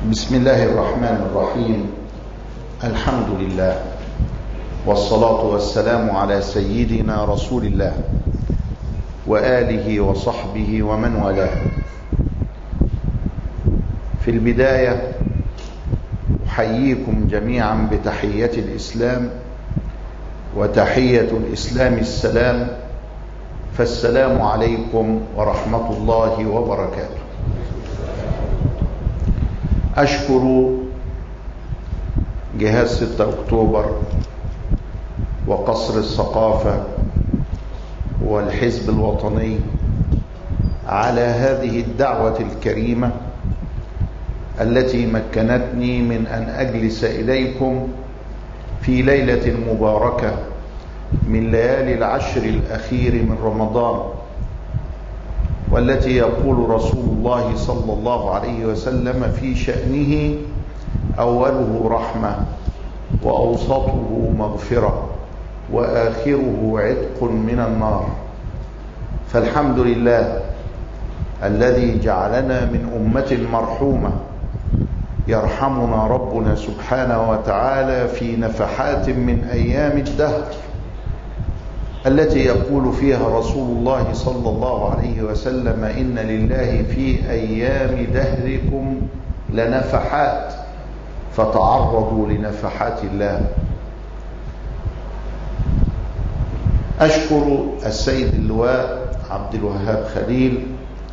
بسم الله الرحمن الرحيم الحمد لله والصلاة والسلام على سيدنا رسول الله وآله وصحبه ومن والاه في البداية أحييكم جميعا بتحية الإسلام وتحية الإسلام السلام فالسلام عليكم ورحمة الله وبركاته أشكر جهاز 6 أكتوبر وقصر الثقافة والحزب الوطني على هذه الدعوة الكريمة التي مكنتني من أن أجلس إليكم في ليلة مباركة من ليالي العشر الأخير من رمضان والتي يقول رسول الله صلى الله عليه وسلم في شأنه أوله رحمة وأوسطه مغفرة وآخره عتق من النار فالحمد لله الذي جعلنا من أمة مرحومة يرحمنا ربنا سبحانه وتعالى في نفحات من أيام الدهر التي يقول فيها رسول الله صلى الله عليه وسلم إن لله في أيام دهركم لنفحات فتعرضوا لنفحات الله أشكر السيد اللواء عبد الوهاب خليل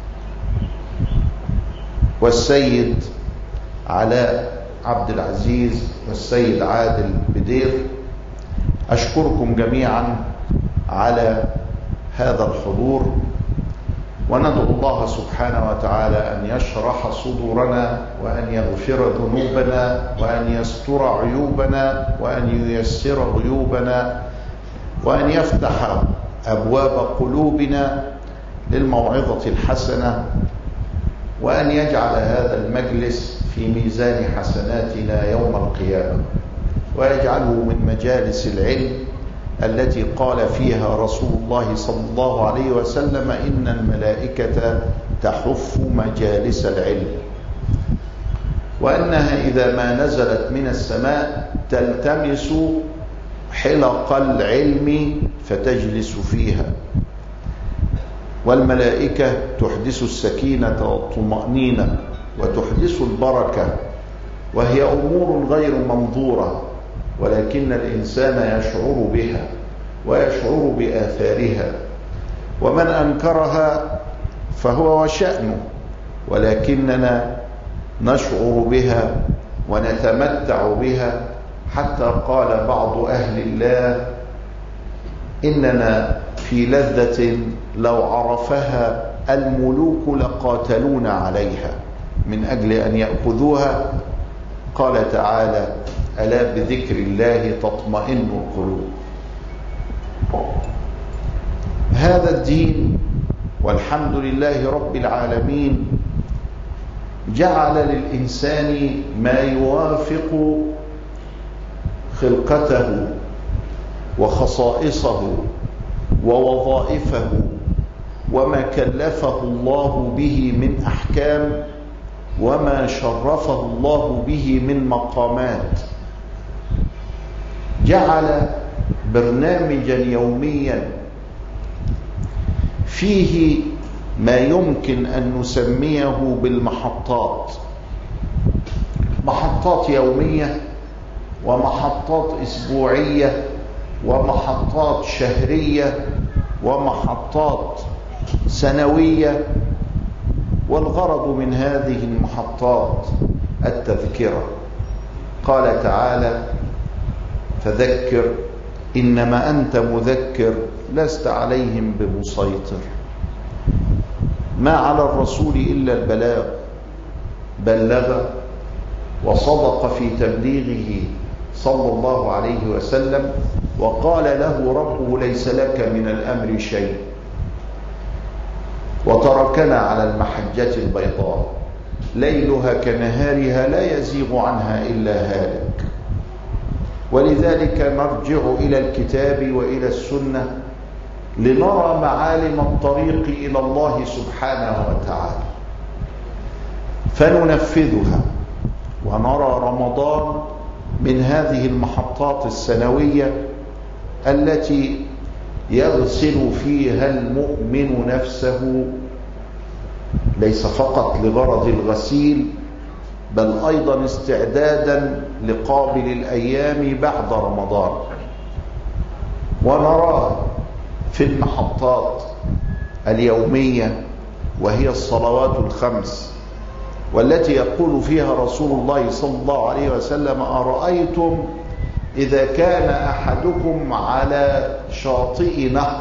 والسيد علاء عبد العزيز والسيد عادل بدير أشكركم جميعا على هذا الحضور وندعو الله سبحانه وتعالى أن يشرح صدورنا وأن يغفر ذنوبنا وأن يستر عيوبنا وأن ييسر غيوبنا وأن يفتح أبواب قلوبنا للموعظة الحسنة وأن يجعل هذا المجلس في ميزان حسناتنا يوم القيامة ويجعله من مجالس العلم التي قال فيها رسول الله صلى الله عليه وسلم إن الملائكة تحف مجالس العلم وأنها إذا ما نزلت من السماء تلتمس حلق العلم فتجلس فيها والملائكة تحدث السكينة والطمأنينة وتحدث البركة وهي أمور غير منظورة ولكن الإنسان يشعر بها ويشعر بآثارها ومن أنكرها فهو وشأنه ولكننا نشعر بها ونتمتع بها حتى قال بعض أهل الله إننا في لذة لو عرفها الملوك لقاتلون عليها من أجل أن يأخذوها قال تعالى ألا بذكر الله تطمئن القلوب هذا الدين والحمد لله رب العالمين جعل للإنسان ما يوافق خلقته وخصائصه ووظائفه وما كلفه الله به من أحكام وما شرفه الله به من مقامات جعل برنامجا يوميا فيه ما يمكن أن نسميه بالمحطات محطات يومية ومحطات أسبوعية ومحطات شهرية ومحطات سنوية والغرض من هذه المحطات التذكرة قال تعالى فذكر إنما أنت مذكر لست عليهم بمسيطر ما على الرسول إلا البلاغ بلغ وصدق في تبليغه صلى الله عليه وسلم وقال له ربه ليس لك من الأمر شيء وتركنا على المحجة البيضاء ليلها كنهارها لا يزيغ عنها إلا هالك ولذلك نرجع إلى الكتاب وإلى السنة لنرى معالم الطريق إلى الله سبحانه وتعالى فننفذها ونرى رمضان من هذه المحطات السنوية التي يغسل فيها المؤمن نفسه ليس فقط لغرض الغسيل بل أيضا استعدادا لقابل الأيام بعد رمضان ونراه في المحطات اليومية وهي الصلوات الخمس والتي يقول فيها رسول الله صلى الله عليه وسلم أرأيتم إذا كان أحدكم على شاطئ نهر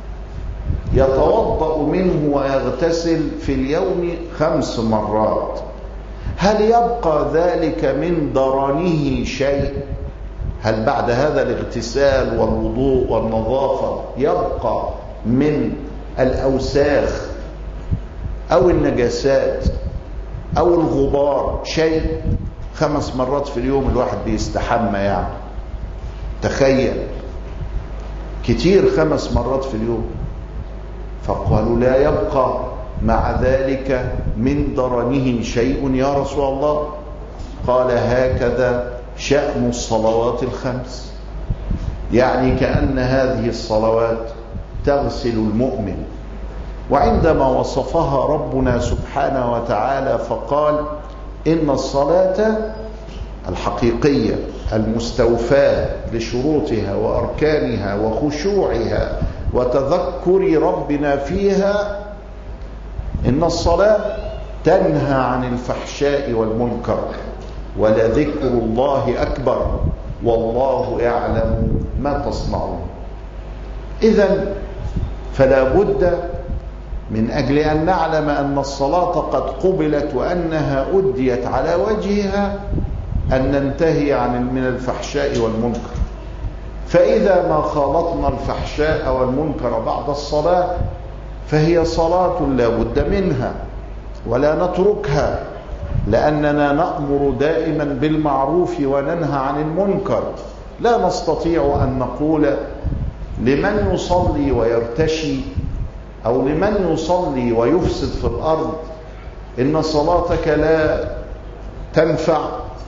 يتوضأ منه ويغتسل في اليوم خمس مرات هل يبقى ذلك من درنه شيء هل بعد هذا الاغتسال والوضوء والنظافة يبقى من الأوساخ أو النجاسات أو الغبار شيء خمس مرات في اليوم الواحد بيستحمى يعني تخيل كتير خمس مرات في اليوم فقالوا لا يبقى مع ذلك من درنه شيء يا رسول الله قال هكذا شأن الصلوات الخمس يعني كأن هذه الصلوات تغسل المؤمن وعندما وصفها ربنا سبحانه وتعالى فقال إن الصلاة الحقيقية المستوفاة لشروطها وأركانها وخشوعها وتذكر ربنا فيها إن الصلاة تنهى عن الفحشاء والمنكر ولذكر الله أكبر والله يعلم ما تصنعون إذا فلا بد من أجل أن نعلم أن الصلاة قد قبلت وأنها أديت على وجهها أن ننتهي عن من الفحشاء والمنكر فإذا ما خالطنا الفحشاء والمنكر بعد الصلاة فهي صلاة لا بد منها ولا نتركها لأننا نأمر دائما بالمعروف وننهى عن المنكر لا نستطيع أن نقول لمن يصلي ويرتشي أو لمن يصلي ويفسد في الأرض إن صلاتك لا تنفع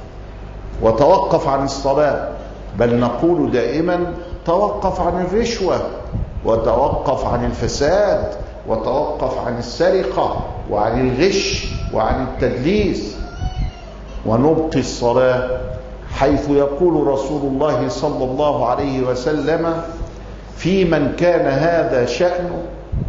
وتوقف عن الصلاة بل نقول دائما توقف عن الرشوة وتوقف عن الفساد وتوقف عن السرقة وعن الغش وعن التدليس ونبقي الصلاة حيث يقول رسول الله صلى الله عليه وسلم في من كان هذا شأنه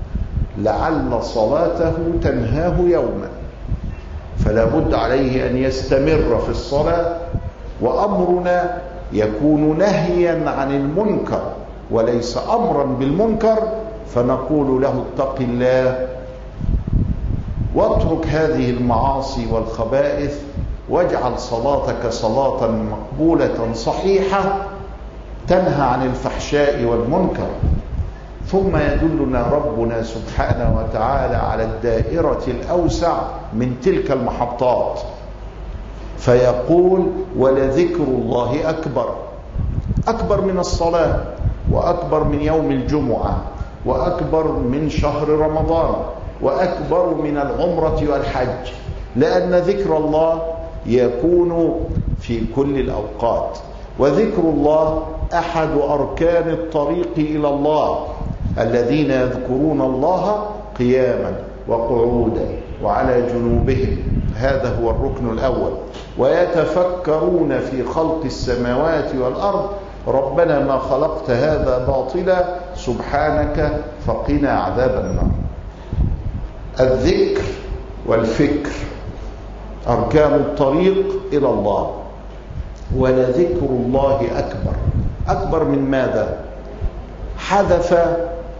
لعل صلاته تنهاه يوما فلا بد عليه أن يستمر في الصلاة وأمرنا يكون نهيا عن المنكر وليس أمرا بالمنكر فنقول له اتق الله واترك هذه المعاصي والخبائث واجعل صلاتك صلاة مقبولة صحيحة تنهى عن الفحشاء والمنكر ثم يدلنا ربنا سبحانه وتعالى على الدائرة الأوسع من تلك المحطات فيقول ولذكر الله أكبر أكبر من الصلاة وأكبر من يوم الجمعة وأكبر من شهر رمضان وأكبر من العمرة والحج لأن ذكر الله يكون في كل الأوقات وذكر الله أحد أركان الطريق إلى الله الذين يذكرون الله قياما وقعودا وعلى جنوبهم هذا هو الركن الأول ويتفكرون في خلق السماوات والأرض ربنا ما خلقت هذا باطلا سبحانك فقنا عذاب النار الذكر والفكر أركان الطريق إلى الله ولذكر الله أكبر أكبر من ماذا حذف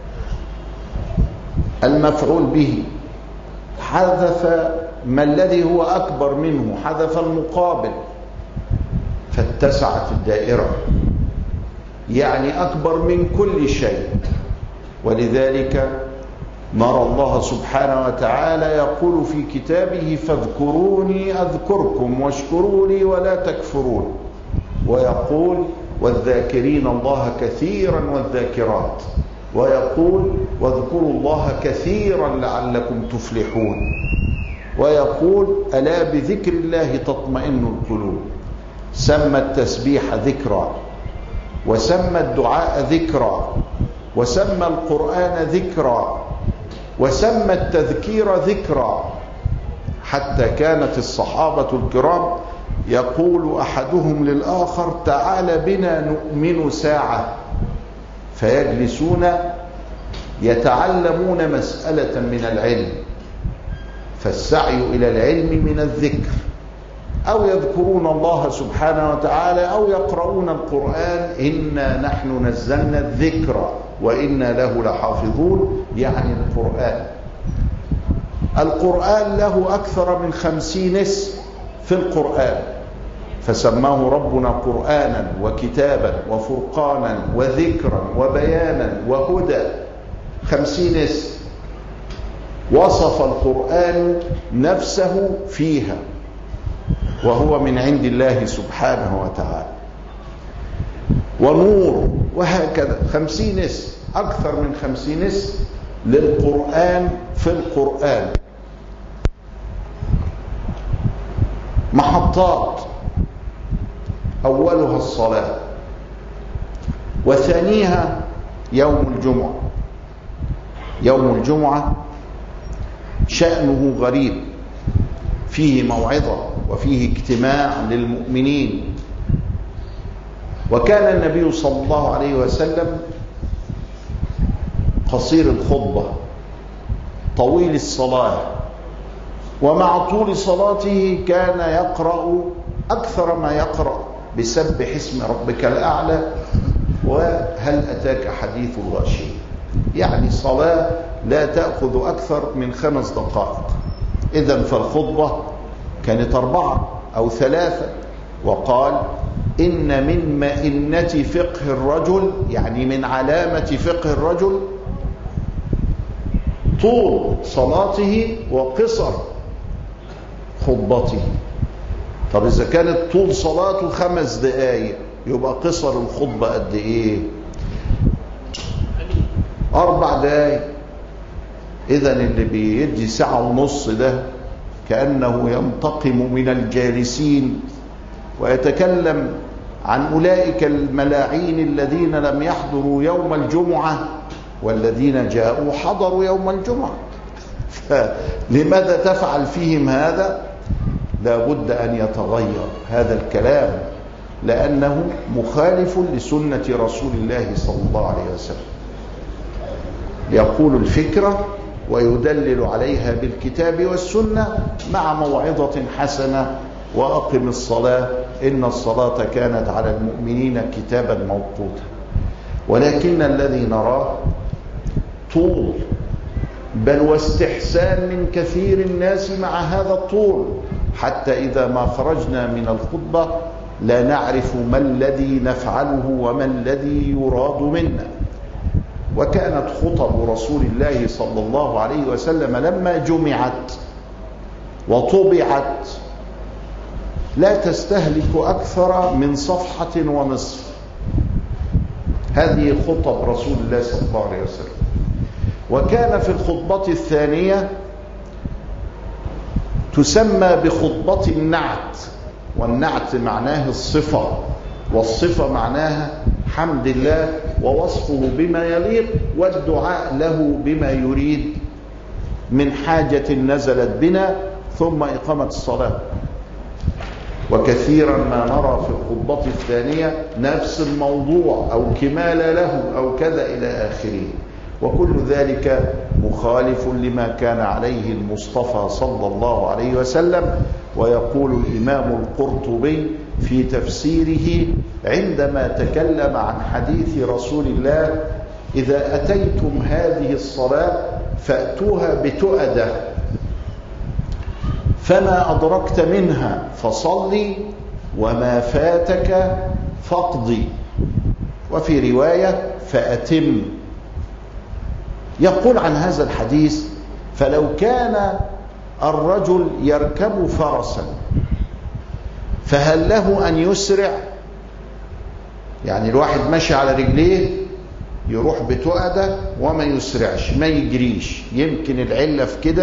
المفعول به حذف ما الذي هو أكبر منه حذف المقابل فاتسعت الدائرة يعني أكبر من كل شيء ولذلك نرى الله سبحانه وتعالى يقول في كتابه فاذكروني أذكركم واشكروا لي ولا تكفرون ويقول والذاكرين الله كثيرا والذاكرات ويقول واذكروا الله كثيرا لعلكم تفلحون ويقول ألا بذكر الله تطمئن القلوب سمى التسبيح ذكرى وسمى الدعاء ذكرى وسمى القرآن ذكرى وسمى التذكير ذكرى حتى كانت الصحابة الكرام يقول أحدهم للآخر تعال بنا نؤمن ساعة فيجلسون يتعلمون مسألة من العلم فالسعي إلى العلم من الذكر أو يذكرون الله سبحانه وتعالى أو يقرؤون القرآن إنا نحن نزلنا الذكر وإنا له لحافظون يعني القرآن القرآن له أكثر من خمسين اسم في القرآن فسماه ربنا قرآنا وكتابا وفرقانا وذكرا وبيانا وهدى خمسين اسم وصف القرآن نفسه فيها وهو من عند الله سبحانه وتعالى ونور وهكذا خمسين اسم أكثر من خمسين اسم للقرآن في القرآن محطات أولها الصلاة وثانيها يوم الجمعة يوم الجمعة شأنه غريب فيه موعظة وفيه اجتماع للمؤمنين وكان النبي صلى الله عليه وسلم قصير الخطبة طويل الصلاة ومع طول صلاته كان يقرأ أكثر ما يقرأ بسبح اسم ربك الأعلى وهل أتاك حديث الغاشية يعني صلاة لا تأخذ أكثر من خمس دقائق إذا فالخطبة كانت أربعة أو ثلاثة وقال إن من مئنة فقه الرجل يعني من علامة فقه الرجل طول صلاته وقصر خطبته طب إذا كانت طول صلاته خمس دقايق يبقى قصر الخطبة قد إيه أربع دقايق إذا اللي بيدي ساعة ونص ده كأنه ينتقم من الجالسين ويتكلم عن أولئك الملاعين الذين لم يحضروا يوم الجمعة والذين جاءوا حضروا يوم الجمعة فلماذا تفعل فيهم هذا لا بد أن يتغير هذا الكلام لأنه مخالف لسنة رسول الله صلى الله عليه وسلم يقول الفكرة ويدلل عليها بالكتاب والسنة مع موعظة حسنة وأقم الصلاة إن الصلاة كانت على المؤمنين كتابا موقوتا ولكن الذي نراه طول بل واستحسان من كثير الناس مع هذا الطول حتى إذا ما خرجنا من الخطبة لا نعرف ما الذي نفعله وما الذي يراد منا وكانت خطب رسول الله صلى الله عليه وسلم لما جمعت وطبعت لا تستهلك أكثر من صفحة ونصف هذه خطب رسول الله صلى الله عليه وسلم وكان في الخطبة الثانية تسمى بخطبة النعت والنعت معناه الصفة والصفة معناها حمد الله ووصفه بما يليق والدعاء له بما يريد من حاجة نزلت بنا ثم إقامة الصلاة وكثيرا ما نرى في الخطبة الثانية نفس الموضوع أو كمال له أو كذا إلى آخره وكل ذلك مخالف لما كان عليه المصطفى صلى الله عليه وسلم ويقول الإمام القرطبي في تفسيره عندما تكلم عن حديث رسول الله إذا أتيتم هذه الصلاة فأتوها بتؤدة فما أدركت منها فصلي وما فاتك فاقضي وفي رواية فأتم يقول عن هذا الحديث فلو كان الرجل يركب فرسا فهل له أن يسرع يعني الواحد ماشي على رجليه يروح بتؤدة وما يسرعش ما يجريش يمكن العلة في كده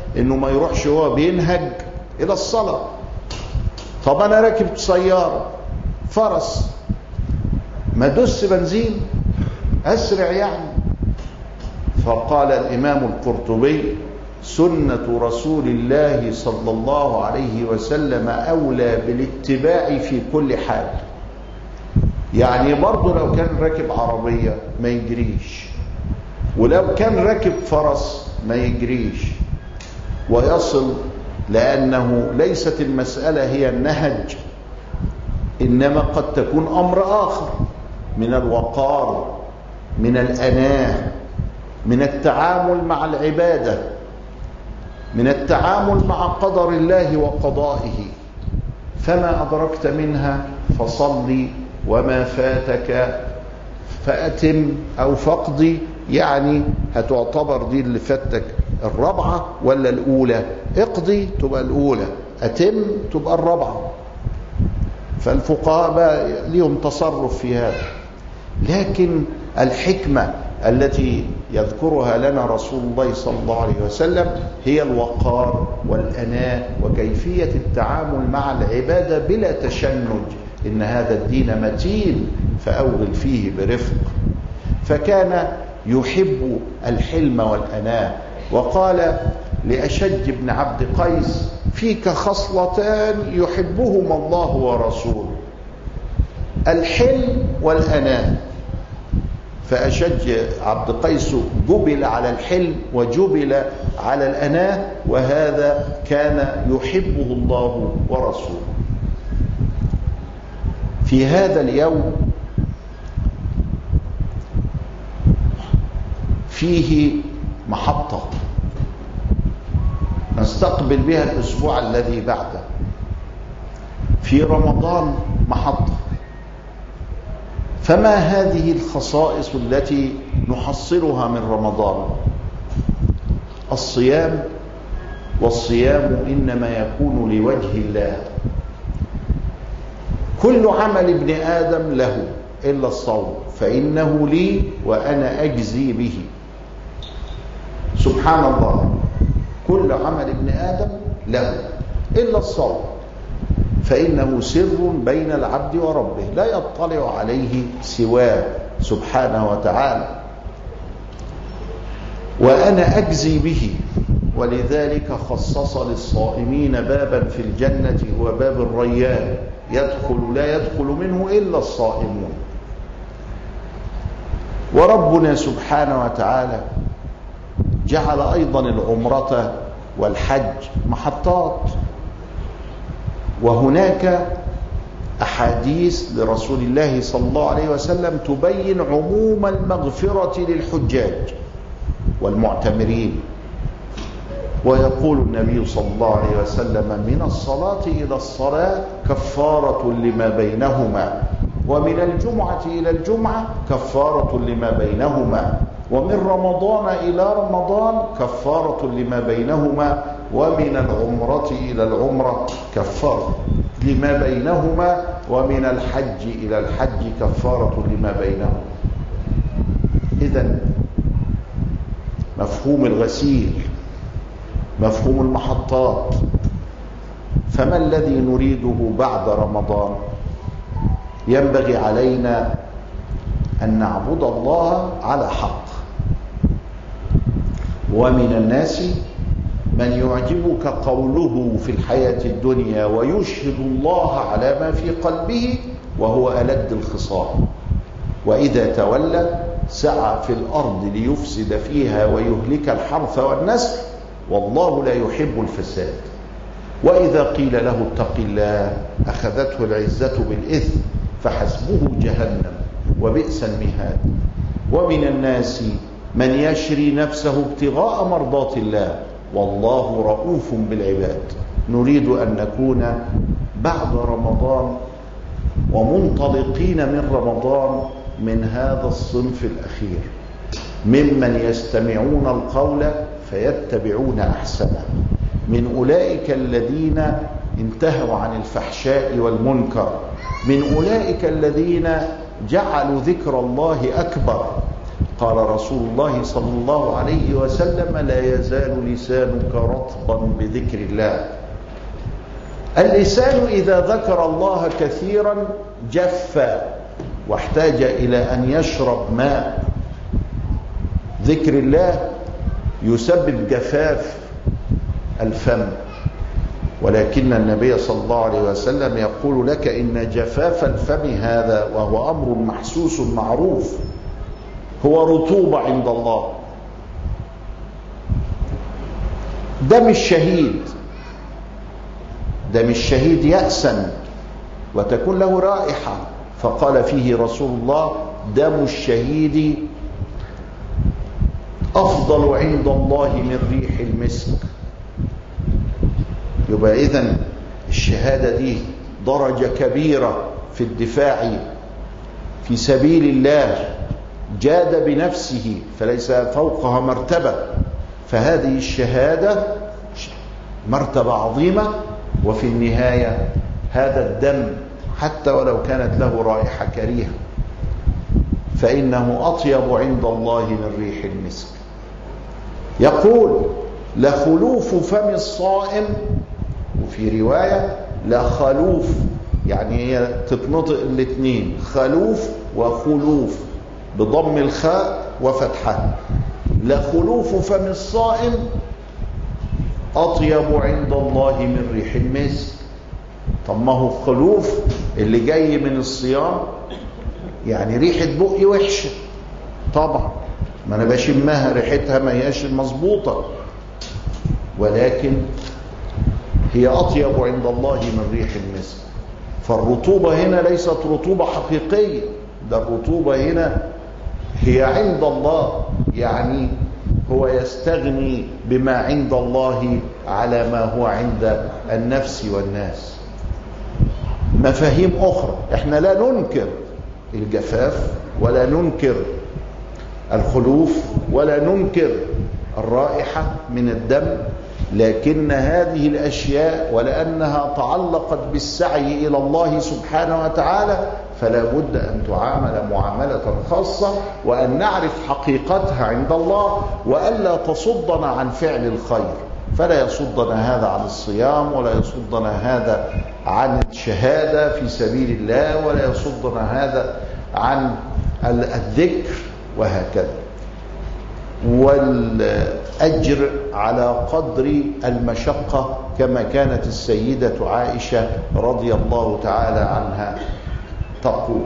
انه ما يروحش هو بينهج الى الصلاة طب انا راكب سيارة فرس ما دوس بنزين اسرع يعني فقال الامام القرطبي سنة رسول الله صلى الله عليه وسلم أولى بالاتباع في كل حال يعني برضه لو كان راكب عربية ما يجريش ولو كان راكب فرس ما يجريش ويصل لأنه ليست المسألة هي النهج إنما قد تكون أمر آخر من الوقار من الأناه من التعامل مع العبادة من التعامل مع قدر الله وقضائه فما أدركت منها فصلي وما فاتك فأتم أو فقضي يعني هتعتبر دي اللي فاتك الرابعة ولا الأولى اقضي تبقى الأولى أتم تبقى الرابعة فالفقهاء بقى ليهم تصرف في هذا لكن الحكمة التي يذكرها لنا رسول الله صلى الله عليه وسلم هي الوقار والأناء وكيفية التعامل مع العبادة بلا تشنج إن هذا الدين متين فأوغل فيه برفق فكان يحب الحلم والأناء وقال لأشج بن عبد قيس فيك خصلتان يحبهما الله ورسوله الحلم والأناء فأشج عبد قيس جبل على الحلم وجبل على الأناة وهذا كان يحبه الله ورسوله في هذا اليوم فيه محطة نستقبل بها الأسبوع الذي بعده في رمضان محطة فما هذه الخصائص التي نحصلها من رمضان الصيام والصيام إنما يكون لوجه الله كل عمل ابن آدم له إلا الصوم فإنه لي وأنا أجزي به سبحان الله كل عمل ابن آدم له إلا الصوم فإنه سر بين العبد وربه لا يطلع عليه سواه سبحانه وتعالى وأنا أجزي به ولذلك خصص للصائمين بابا في الجنة هو باب الريان يدخل لا يدخل منه إلا الصائمون وربنا سبحانه وتعالى جعل أيضا العمرة والحج محطات وهناك أحاديث لرسول الله صلى الله عليه وسلم تبين عموم المغفرة للحجاج والمعتمرين ويقول النبي صلى الله عليه وسلم من الصلاة إلى الصلاة كفارة لما بينهما ومن الجمعة إلى الجمعة كفارة لما بينهما ومن رمضان إلى رمضان كفارة لما بينهما ومن العمرة إلى العمرة كفارة لما بينهما ومن الحج إلى الحج كفارة لما بينهما إذا مفهوم الغسيل مفهوم المحطات فما الذي نريده بعد رمضان ينبغي علينا أن نعبد الله على حق ومن الناس من يعجبك قوله في الحياة الدنيا ويشهد الله على ما في قلبه وهو ألد الخصام وإذا تولى سعى في الأرض ليفسد فيها ويهلك الحرث والنسل والله لا يحب الفساد وإذا قيل له اتق الله أخذته العزة بالإثم فحسبه جهنم وبئس المهاد ومن الناس من يشري نفسه ابتغاء مرضات الله والله رؤوف بالعباد نريد أن نكون بعد رمضان ومنطلقين من رمضان من هذا الصنف الأخير ممن يستمعون القول فيتبعون أحسنه من أولئك الذين انتهوا عن الفحشاء والمنكر من أولئك الذين جعلوا ذكر الله أكبر قال رسول الله صلى الله عليه وسلم لا يزال لسانك رطبا بذكر الله اللسان إذا ذكر الله كثيرا جف واحتاج إلى أن يشرب ماء ذكر الله يسبب جفاف الفم ولكن النبي صلى الله عليه وسلم يقول لك إن جفاف الفم هذا وهو أمر محسوس معروف هو رطوبة عند الله دم الشهيد دم الشهيد يأسا وتكون له رائحة فقال فيه رسول الله دم الشهيد أفضل عند الله من ريح المسك يبقى إذن الشهادة دي درجة كبيرة في الدفاع في سبيل الله جاد بنفسه فليس فوقها مرتبة فهذه الشهادة مرتبة عظيمة وفي النهاية هذا الدم حتى ولو كانت له رائحة كريهة فإنه أطيب عند الله من ريح المسك يقول لخلوف فم الصائم وفي رواية لخلوف يعني هي تتنطق الاثنين خلوف وخلوف بضم الخاء وفتحها لخلوف فم الصائم أطيب عند الله من ريح المسك طب ما هو خلوف اللي جاي من الصيام يعني ريحة بقي وحشة طبعا ما انا بشمها ريحتها ما هياش مظبوطة ولكن هي أطيب عند الله من ريح المسك فالرطوبة هنا ليست رطوبة حقيقية ده الرطوبة هنا هي عند الله يعني هو يستغني بما عند الله على ما هو عند النفس والناس مفاهيم أخرى احنا لا ننكر الجفاف ولا ننكر الخلوف ولا ننكر الرائحة من الدم لكن هذه الأشياء ولأنها تعلقت بالسعي إلى الله سبحانه وتعالى فلا بد أن تعامل معاملة خاصة وأن نعرف حقيقتها عند الله وألا تصدنا عن فعل الخير فلا يصدنا هذا عن الصيام ولا يصدنا هذا عن الشهادة في سبيل الله ولا يصدنا هذا عن الذكر وهكذا والأجر على قدر المشقة كما كانت السيدة عائشة رضي الله تعالى عنها تقول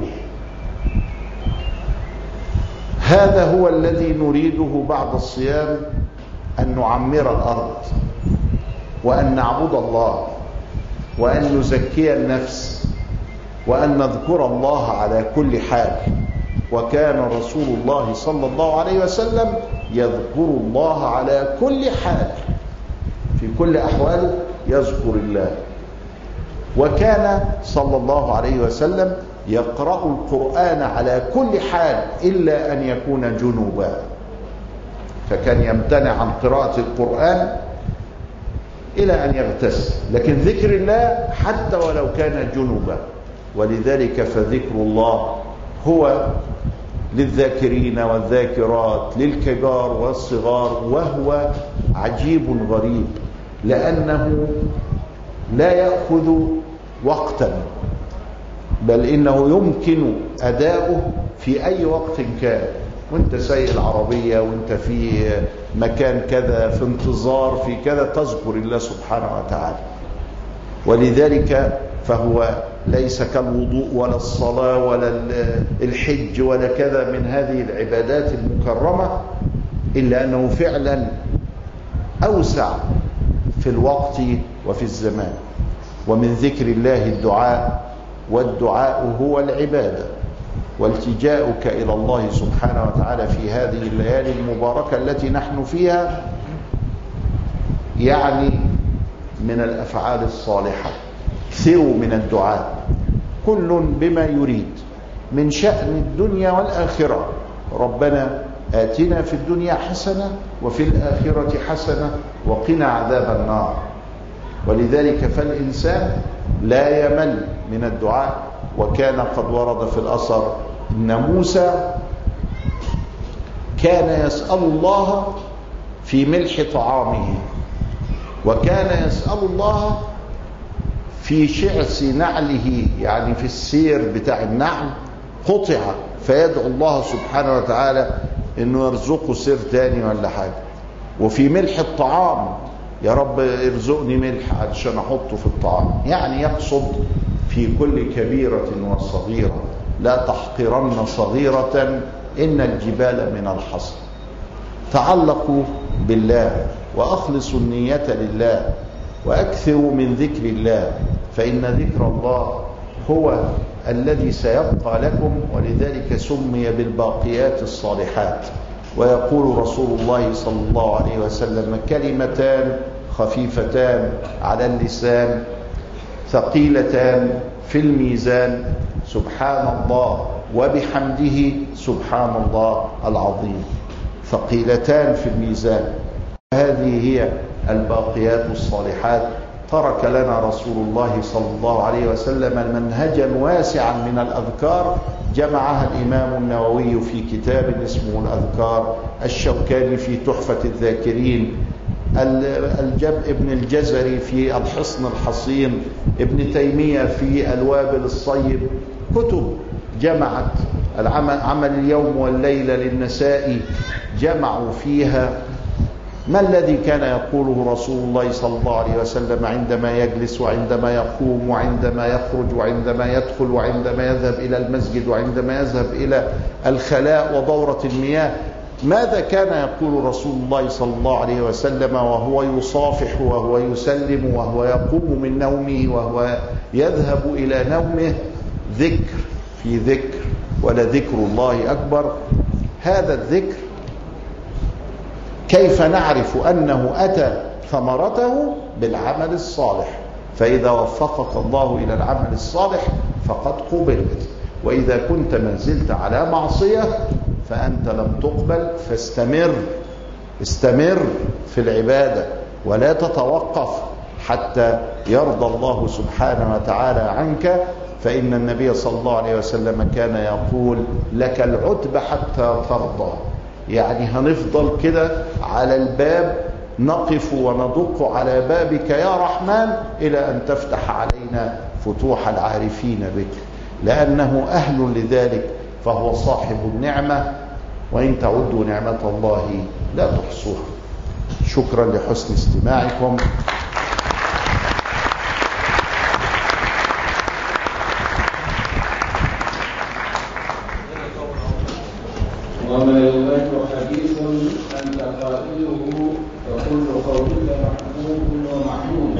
هذا هو الذي نريده بعد الصيام أن نعمر الأرض وأن نعبد الله وأن نزكي النفس وأن نذكر الله على كل حال وكان رسول الله صلى الله عليه وسلم يذكر الله على كل حال في كل أحواله يذكر الله وكان صلى الله عليه وسلم يقرأ القرآن على كل حال إلا أن يكون جنوبا فكان يمتنع عن قراءة القرآن إلى أن يغتسل لكن ذكر الله حتى ولو كان جنوبا ولذلك فذكر الله هو للذاكرين والذاكرات للكبار والصغار وهو عجيب غريب لأنه لا يأخذ وقتا بل إنه يمكن أداؤه في أي وقت كان وانت سايق العربية وانت في مكان كذا في انتظار في كذا تذكر الله سبحانه وتعالى ولذلك فهو ليس كالوضوء ولا الصلاة ولا الحج ولا كذا من هذه العبادات المكرمة إلا أنه فعلا أوسع في الوقت وفي الزمان ومن ذكر الله الدعاء والدعاء هو العبادة والتجاؤك إلى الله سبحانه وتعالى في هذه الليالي المباركة التي نحن فيها يعني من الأفعال الصالحة اكثروا من الدعاء كل بما يريد من شأن الدنيا والآخرة ربنا آتنا في الدنيا حسنة وفي الآخرة حسنة وقنا عذاب النار ولذلك فالإنسان لا يمل من الدعاء وكان قد ورد في الأثر إن موسى كان يسأل الله في ملح طعامه وكان يسأل الله في شعث نعله يعني في السير بتاع النعل قطع فيدعو الله سبحانه وتعالى انه يرزقه سير تاني ولا حاجه وفي ملح الطعام يا رب ارزقني ملح علشان احطه في الطعام يعني يقصد في كل كبيره وصغيره لا تحقرن صغيره ان الجبال من الحصى تعلقوا بالله واخلصوا النيه لله واكثروا من ذكر الله فان ذكر الله هو الذي سيبقى لكم ولذلك سمي بالباقيات الصالحات ويقول رسول الله صلى الله عليه وسلم كلمتان خفيفتان على اللسان ثقيلتان في الميزان سبحان الله وبحمده سبحان الله العظيم ثقيلتان في الميزان هذه هي الباقيات الصالحات ترك لنا رسول الله صلى الله عليه وسلم منهجا واسعا من الأذكار جمعها الإمام النووي في كتاب اسمه الأذكار الشوكاني في تحفة الذاكرين الجب ابن الجزري في الحصن الحصين ابن تيمية في الوابل الصيب كتب جمعت العمل عمل اليوم والليلة للنساء جمعوا فيها ما الذي كان يقوله رسول الله صلى الله عليه وسلم عندما يجلس وعندما يقوم وعندما يخرج وعندما يدخل وعندما يذهب إلى المسجد وعندما يذهب إلى الخلاء ودورة المياه ماذا كان يقول رسول الله صلى الله عليه وسلم وهو يصافح وهو يسلم وهو يقوم من نومه وهو يذهب إلى نومه ذكر في ذكر ولذكر الله أكبر هذا الذكر كيف نعرف أنه أتى ثمرته بالعمل الصالح فإذا وفقك الله إلى العمل الصالح فقد قبلت وإذا كنت ما زلت على معصية فأنت لم تقبل فاستمر استمر في العبادة ولا تتوقف حتى يرضى الله سبحانه وتعالى عنك فإن النبي صلى الله عليه وسلم كان يقول لك العتب حتى ترضى يعني هنفضل كده على الباب نقف وندق على بابك يا رحمن إلى أن تفتح علينا فتوح العارفين بك لأنه أهل لذلك فهو صاحب النعمة وإن تعدوا نعمة الله لا تحصوها شكرا لحسن استماعكم وما يبان حديث أنت قائله فكل قولك محمود ومحمود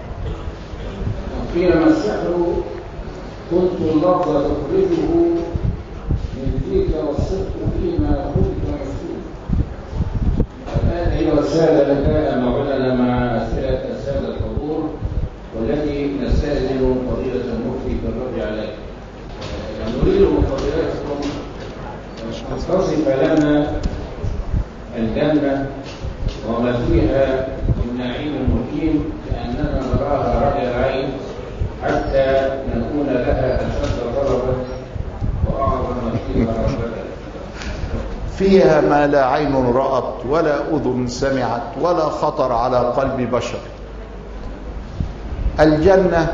وقيل ما السحر كنت اللفظ تخرجه من فيك والصدق فيما قلت مسؤول الآن هي رسالة لك موعدنا مع أسئلة السادة الحضور والتي نستأذن فضيلة المفتي في الرد عليه نريد من فضيلتكم أن تصف لنا الجنة وما فيها من نعيم مقيم كأننا نراها رأي العين حتى نكون لها أشد طلبا وأعظم فيها رغبة فيها ما لا عين رأت ولا أذن سمعت ولا خطر على قلب بشر الجنة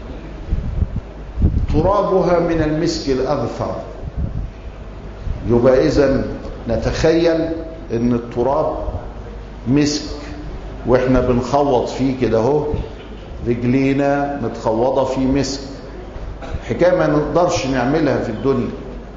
ترابها من المسك الأذفر يبقى إذا نتخيل ان التراب مسك واحنا بنخوض فيه كده اهو رجلينا متخوضه فيه مسك حكايه ما نقدرش نعملها في الدنيا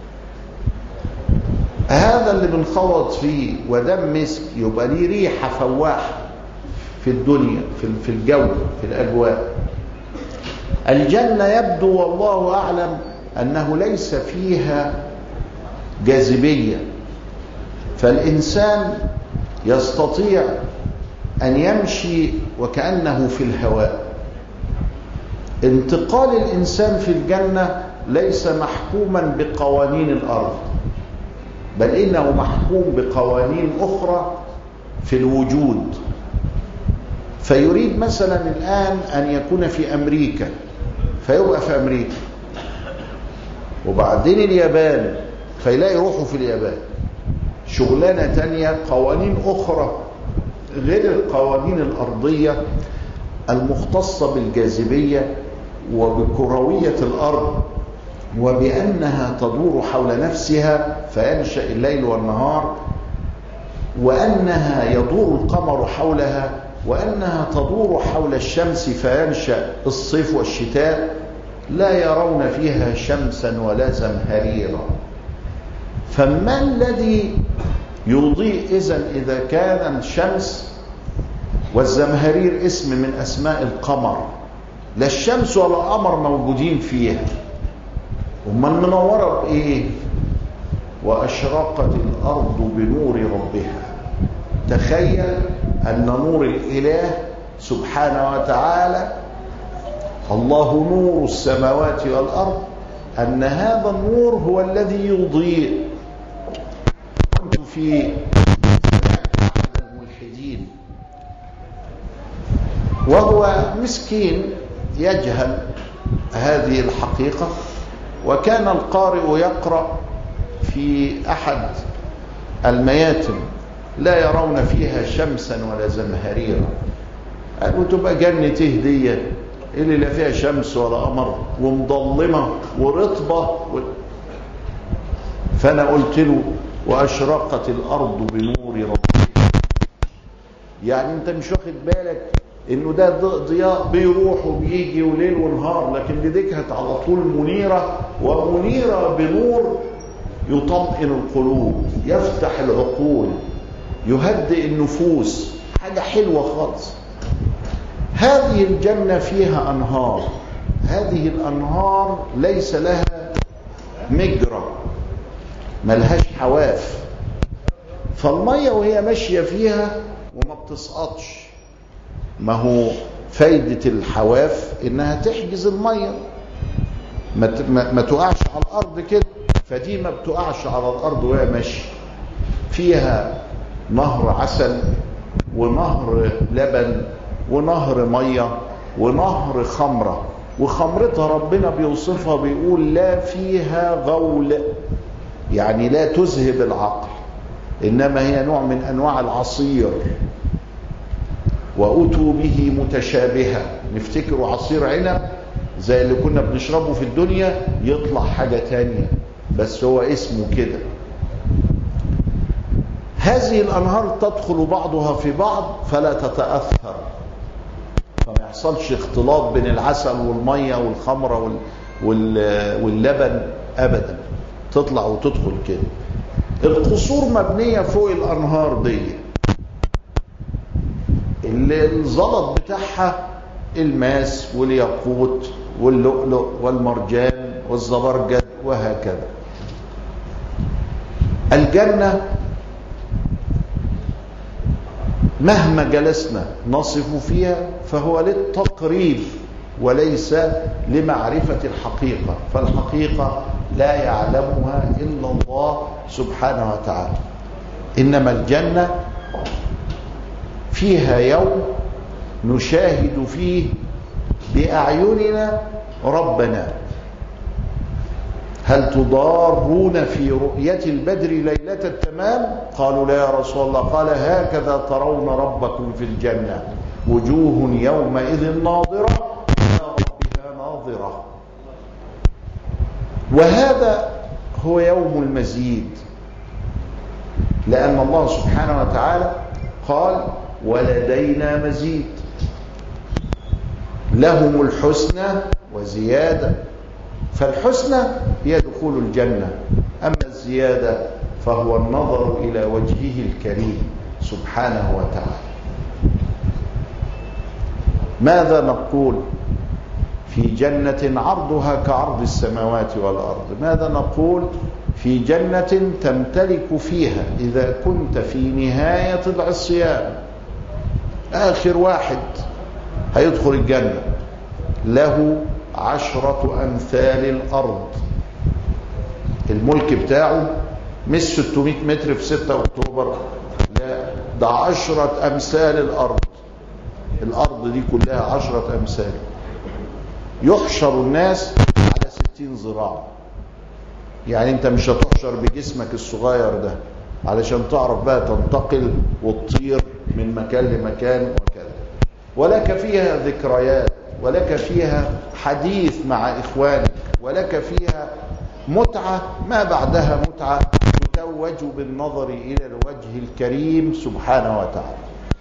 هذا اللي بنخوض فيه ودم مسك يبقى ليه ريحه فواحه في الدنيا في في الجو في الاجواء الجنه يبدو والله اعلم انه ليس فيها جاذبيه فالإنسان يستطيع أن يمشي وكأنه في الهواء انتقال الإنسان في الجنة ليس محكوما بقوانين الأرض بل إنه محكوم بقوانين أخرى في الوجود فيريد مثلا الآن أن يكون في أمريكا فيبقى في أمريكا وبعدين اليابان فيلاقي روحه في اليابان شغلانة تانية قوانين أخرى غير القوانين الأرضية المختصة بالجاذبية وبكروية الأرض وبأنها تدور حول نفسها فينشأ الليل والنهار وأنها يدور القمر حولها وأنها تدور حول الشمس فينشأ الصيف والشتاء لا يرون فيها شمسا ولا زمهريرا فما الذي يضيء إذا إذا كان الشمس والزمهرير اسم من أسماء القمر لا الشمس ولا القمر موجودين فيها امال منوره بايه واشرقت الارض بنور ربها تخيل ان نور الاله سبحانه وتعالى الله نور السماوات والارض ان هذا النور هو الذي يضيء كنت في الملحدين وهو مسكين يجهل هذه الحقيقه وكان القارئ يقرأ في أحد المياتم لا يرون فيها شمسا ولا زمهريرا قالوا تبقى جنة هدية اللي لا فيها شمس ولا قمر ومضلمة ورطبة و... فأنا قلت له وأشرقت الأرض بنور ربها يعني أنت مش واخد بالك انه ده ضياء بيروح وبيجي وليل ونهار لكن دي كانت على طول منيره ومنيره بنور يطمئن القلوب يفتح العقول يهدئ النفوس حاجه حلوه خالص هذه الجنه فيها انهار هذه الانهار ليس لها مجرى ملهاش حواف فالميه وهي ماشيه فيها وما بتسقطش ما هو فايدة الحواف انها تحجز المية ما, ما, ما تقعش على الارض كده فدي ما بتقعش على الارض وهي ماشية فيها نهر عسل ونهر لبن ونهر مية ونهر خمرة وخمرتها ربنا بيوصفها بيقول لا فيها غول يعني لا تذهب العقل انما هي نوع من انواع العصير وأتوا به متشابها نفتكروا عصير عنب زي اللي كنا بنشربه في الدنيا يطلع حاجة تانية بس هو اسمه كده هذه الأنهار تدخل بعضها في بعض فلا تتأثر فما يحصلش اختلاط بين العسل والمية والخمرة وال... وال... واللبن أبدا تطلع وتدخل كده القصور مبنية فوق الأنهار دي الزلط بتاعها الماس والياقوت واللؤلؤ والمرجان والزبرجد وهكذا الجنة مهما جلسنا نصف فيها فهو للتقريب وليس لمعرفة الحقيقة فالحقيقة لا يعلمها إلا الله سبحانه وتعالى إنما الجنة فيها يوم نشاهد فيه بأعيننا ربنا هل تضارون في رؤية البدر ليلة التمام قالوا لا يا رسول الله قال هكذا ترون ربكم في الجنة وجوه يومئذ ناظرة إلى ربها ناظرة وهذا هو يوم المزيد لأن الله سبحانه وتعالى قال ولدينا مزيد لهم الحسنى وزيادة فالحسنى هي دخول الجنة أما الزيادة فهو النظر إلى وجهه الكريم سبحانه وتعالى ماذا نقول في جنة عرضها كعرض السماوات والأرض ماذا نقول في جنة تمتلك فيها إذا كنت في نهاية العصيان آخر واحد هيدخل الجنة له عشرة أمثال الأرض الملك بتاعه مش 600 متر في 6 أكتوبر لا ده عشرة أمثال الأرض الأرض دي كلها عشرة أمثال يحشر الناس على 60 ذراع يعني انت مش هتحشر بجسمك الصغير ده علشان تعرف بقى تنتقل وتطير من مكان لمكان وكذا ولك فيها ذكريات ولك فيها حديث مع إخوانك ولك فيها متعة ما بعدها متعة تتوج بالنظر إلى الوجه الكريم سبحانه وتعالى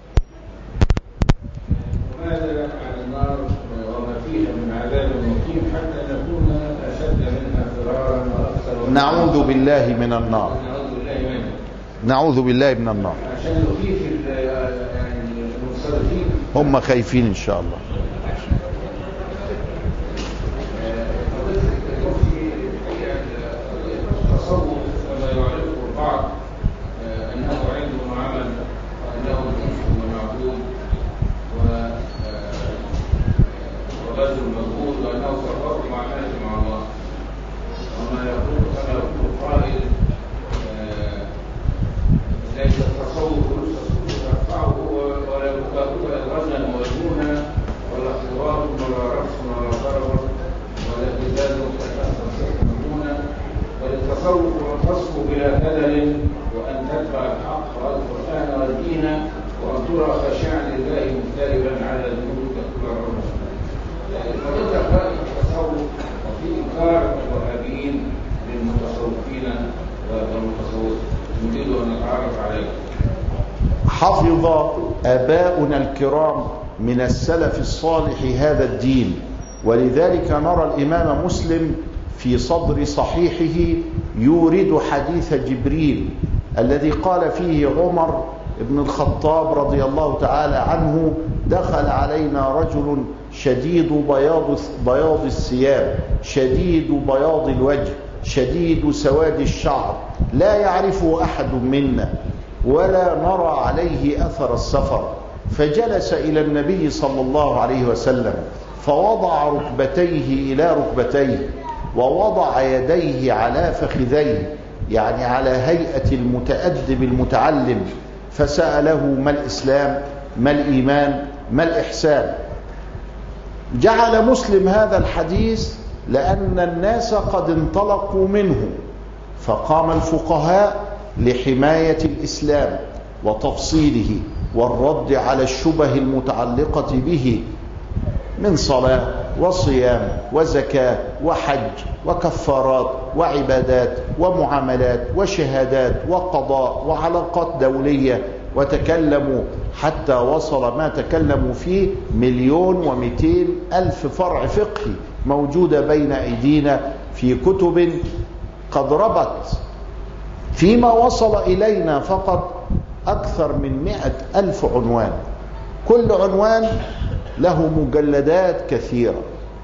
وماذا عن النار وما فيها من عذاب مقيم حتى نكون أشد منها فرارا وأكثر نعوذ بالله من النار نعوذ بالله منها نعوذ بالله من النار عشان نخيف ال- يعني المنصرفين هم خايفين إن شاء الله التصوف كما يعرفه البعض آه، انه عندهم عمل وانه منشئ ومعبود و- آه، وبذل مجهود وانه صفاء معامله مع الله وما يقول كما يقول قائل آه، ليس التصوف ليس التصوف يرفعه ولا بكاؤك غزا وجونا ولا حوار ولا رقص ولا ضرب ولا ابتزاز تستمعون بل التصوف والقصف بلا كدل وان تتبع الحق والقران والدين وان ترى خاشعا لله مختلفا على ذنوبك كل عمر فضلت بقى التصوف وفي انكار الوهابيين للمتصوفين والمتصوف نريد ان نتعرف عليه حفظ آباؤنا الكرام من السلف الصالح هذا الدين ولذلك نرى الإمام مسلم في صدر صحيحه يورد حديث جبريل الذي قال فيه عمر بن الخطاب رضي الله تعالى عنه دخل علينا رجل شديد بياض بياض الثياب شديد بياض الوجه شديد سواد الشعر لا يعرفه أحد منا ولا نرى عليه أثر السفر فجلس إلى النبي صلى الله عليه وسلم فوضع ركبتيه إلى ركبتيه ووضع يديه على فخذيه يعني على هيئة المتأدب المتعلم فسأله ما الإسلام ما الإيمان ما الإحسان جعل مسلم هذا الحديث لأن الناس قد انطلقوا منه فقام الفقهاء لحماية الإسلام وتفصيله والرد على الشبه المتعلقة به من صلاة وصيام وزكاة وحج وكفارات وعبادات ومعاملات وشهادات وقضاء وعلاقات دولية وتكلموا حتى وصل ما تكلموا فيه مليون ومئتين ألف فرع فقهي موجودة بين أيدينا في كتب قد ربت فيما وصل إلينا فقط أكثر من مئة ألف عنوان كل عنوان له مجلدات كثيرة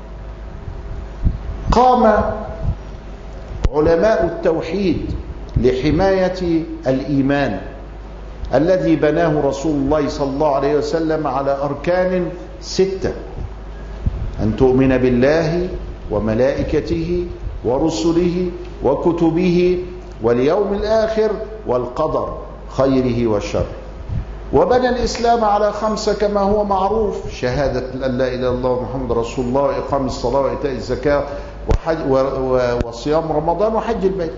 قام علماء التوحيد لحماية الإيمان الذي بناه رسول الله صلى الله عليه وسلم على أركان ستة أن تؤمن بالله وملائكته ورسله وكتبه واليوم الآخر والقدر خيره وشره وبنى الإسلام على خمسة كما هو معروف شهادة أن لا إله إلا الله ومحمد رسول الله وإقام الصلاة وإيتاء الزكاة وحج وصيام رمضان وحج البيت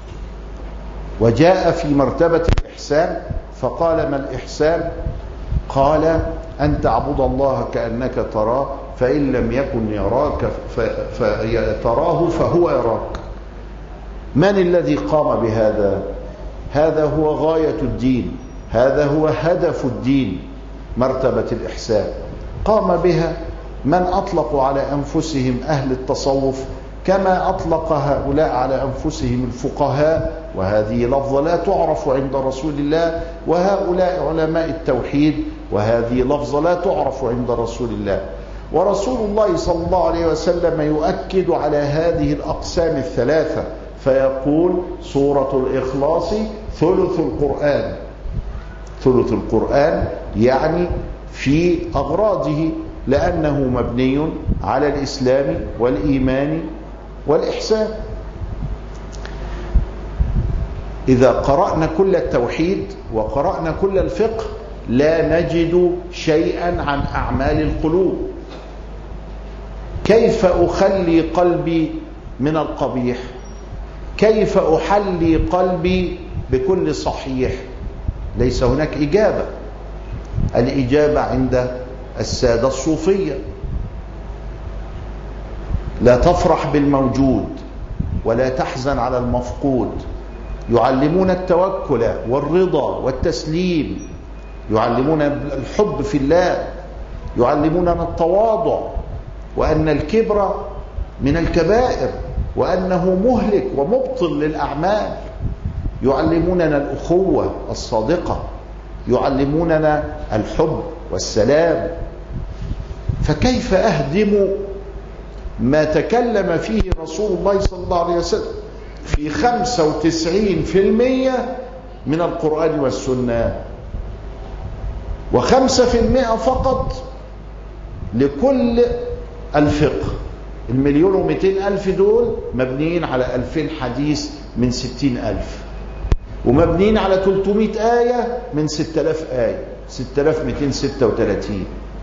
وجاء في مرتبة الإحسان فقال ما الإحسان قال أن تعبد الله كأنك تراه فإن لم يكن يراك فتراه فهو يراك من الذي قام بهذا هذا هو غاية الدين هذا هو هدف الدين مرتبة الإحسان قام بها من أطلقوا على أنفسهم أهل التصوف كما أطلق هؤلاء على أنفسهم الفقهاء وهذه لفظة لا تعرف عند رسول الله وهؤلاء علماء التوحيد وهذه لفظة لا تعرف عند رسول الله ورسول الله صلى الله عليه وسلم يؤكد على هذه الأقسام الثلاثة فيقول سورة الإخلاص ثلث القرآن ثلث القرآن يعني في أغراضه لأنه مبني على الإسلام والإيمان والإحسان إذا قرأنا كل التوحيد وقرأنا كل الفقه لا نجد شيئا عن أعمال القلوب كيف أخلي قلبي من القبيح كيف أحلي قلبي بكل صحيح ليس هناك إجابة الإجابة عند السادة الصوفية لا تفرح بالموجود ولا تحزن على المفقود يعلمون التوكل والرضا والتسليم يعلمون الحب في الله يعلموننا التواضع وأن الكبر من الكبائر وأنه مهلك ومبطل للأعمال يعلموننا الأخوة الصادقة يعلموننا الحب والسلام فكيف أهدم ما تكلم فيه رسول الله صلى الله عليه وسلم في 95% من القرآن والسنة وخمسة في المئة فقط لكل الفقه المليون ومئتين ألف دول مبنيين على ألفين حديث من ستين ألف ومبنيين على 300 آية من 6000 آية 6236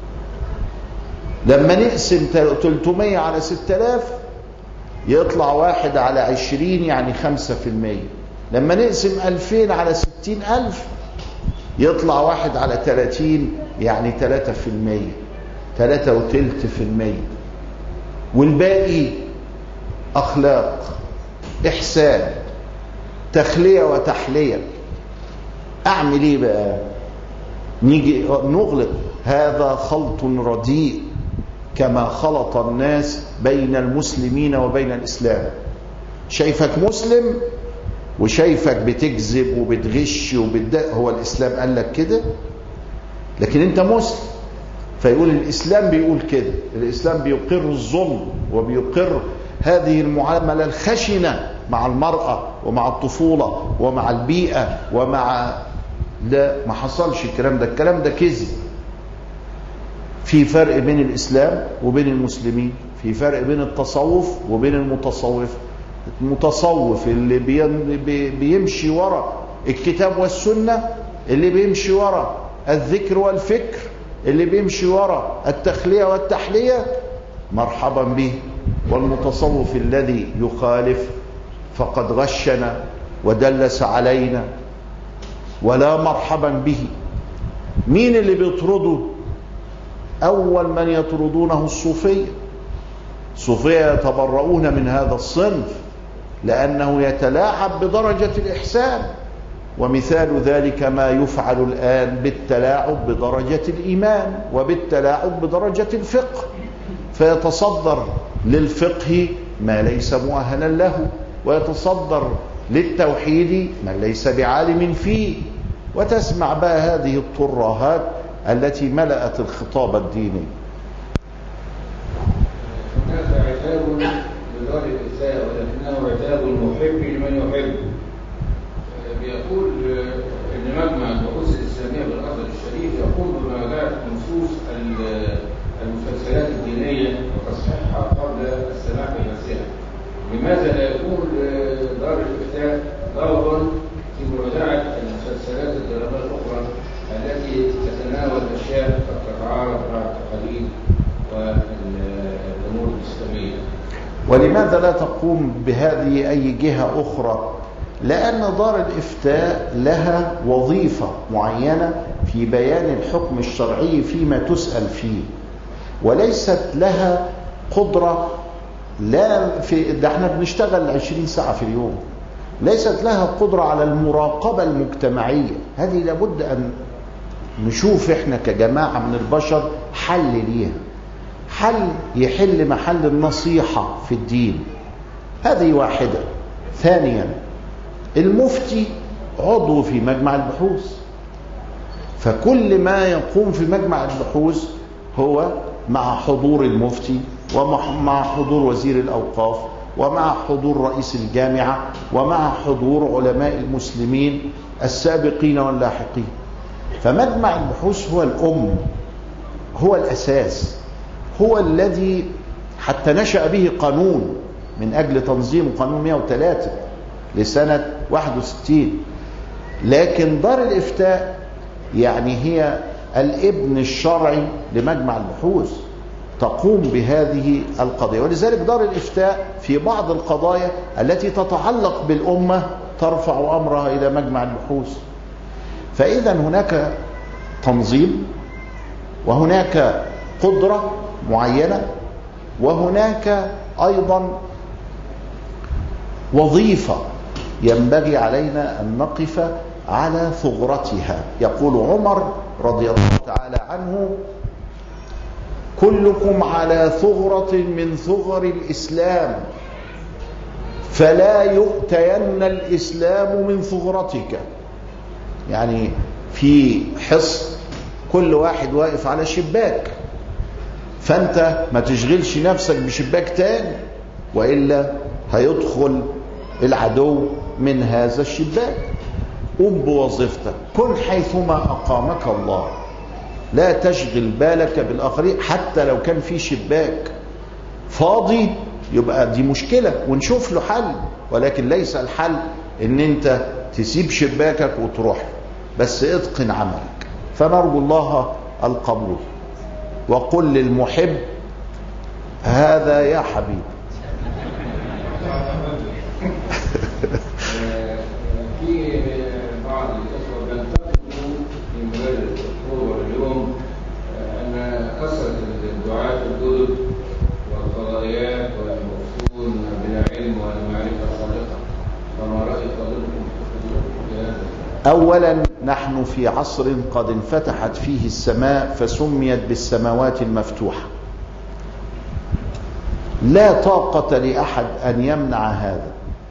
لما نقسم 300 على 6000 يطلع واحد على 20 يعني 5% لما نقسم 2000 على 60000 يطلع واحد على 30 يعني 3% 3 وتلت في المية والباقي أخلاق إحسان تخلية وتحلية أعمل إيه بقى نيجي نغلق هذا خلط رديء كما خلط الناس بين المسلمين وبين الإسلام شايفك مسلم وشايفك بتكذب وبتغش وبتدق هو الإسلام قال لك كده لكن أنت مسلم فيقول الإسلام بيقول كده الإسلام بيقر الظلم وبيقر هذه المعاملة الخشنة مع المرأة ومع الطفولة ومع البيئة ومع لا ما حصلش الكلام ده الكلام ده كذب في فرق بين الإسلام وبين المسلمين في فرق بين التصوف وبين المتصوف المتصوف اللي بيمشي ورا الكتاب والسنة اللي بيمشي ورا الذكر والفكر اللي بيمشي ورا التخلية والتحلية مرحبا به والمتصوف الذي يخالف فقد غشنا ودلس علينا ولا مرحبا به مين اللي بيطرده أول من يطردونه الصوفية الصوفية يتبرؤون من هذا الصنف لأنه يتلاعب بدرجة الإحسان ومثال ذلك ما يفعل الآن بالتلاعب بدرجة الإيمان وبالتلاعب بدرجة الفقه فيتصدر للفقه ما ليس مؤهلا له ويتصدر للتوحيد من ليس بعالم فيه وتسمع بقى هذه الترهات التي ملأت الخطاب الديني هناك عتاب لدار الإساءة ولكنه عتاب المحب لمن يحب بيقول ان مجمع البحوث الاسلاميه بالازهر الشريف يقوم بمراجعه نصوص المسلسلات الدينيه وتصحيحها قبل السماع بنفسها. لماذا لا يكون دار الافتاء دورا في مراجعه المسلسلات الدراميه الاخرى التي تتناول اشياء قد تتعارض مع التقاليد والامور الاسلاميه؟ ولماذا لا تقوم بهذه اي جهه اخرى لأن دار الإفتاء لها وظيفة معينة في بيان الحكم الشرعي فيما تسأل فيه وليست لها قدرة لا في ده احنا بنشتغل 20 ساعة في اليوم ليست لها قدرة على المراقبة المجتمعية هذه لابد أن نشوف احنا كجماعة من البشر حل ليها حل يحل محل النصيحة في الدين هذه واحدة ثانيا المفتي عضو في مجمع البحوث فكل ما يقوم في مجمع البحوث هو مع حضور المفتي ومع حضور وزير الأوقاف ومع حضور رئيس الجامعة ومع حضور علماء المسلمين السابقين واللاحقين فمجمع البحوث هو الأم هو الأساس هو الذي حتى نشأ به قانون من أجل تنظيم قانون 103 لسنة 61 لكن دار الإفتاء يعني هي الابن الشرعي لمجمع البحوث تقوم بهذه القضية ولذلك دار الإفتاء في بعض القضايا التي تتعلق بالأمة ترفع أمرها إلى مجمع البحوث فإذا هناك تنظيم وهناك قدرة معينة وهناك أيضا وظيفة ينبغي علينا أن نقف على ثغرتها يقول عمر رضي الله تعالى عنه كلكم على ثغرة من ثغر الإسلام فلا يؤتين الإسلام من ثغرتك يعني في حصن كل واحد واقف على شباك فأنت ما تشغلش نفسك بشباك تاني وإلا هيدخل العدو من هذا الشباك قم بوظيفتك كن حيثما أقامك الله لا تشغل بالك بالآخرين حتى لو كان في شباك فاضي يبقى دي مشكلة ونشوف له حل ولكن ليس الحل ان انت تسيب شباكك وتروح بس اتقن عملك فنرجو الله القبول وقل للمحب هذا يا حبيبي في بعض الإخوة بينتقدوا في مجال الدكتور واليوم أن كثرة الدعاة الجدد والفضائيات والمفتون بلا علم ولا معرفة صادقة فما رأي فضيلتكم في هذا؟ أولا نحن في عصر قد انفتحت فيه السماء فسميت بالسماوات المفتوحة لا طاقة لأحد أن يمنع هذا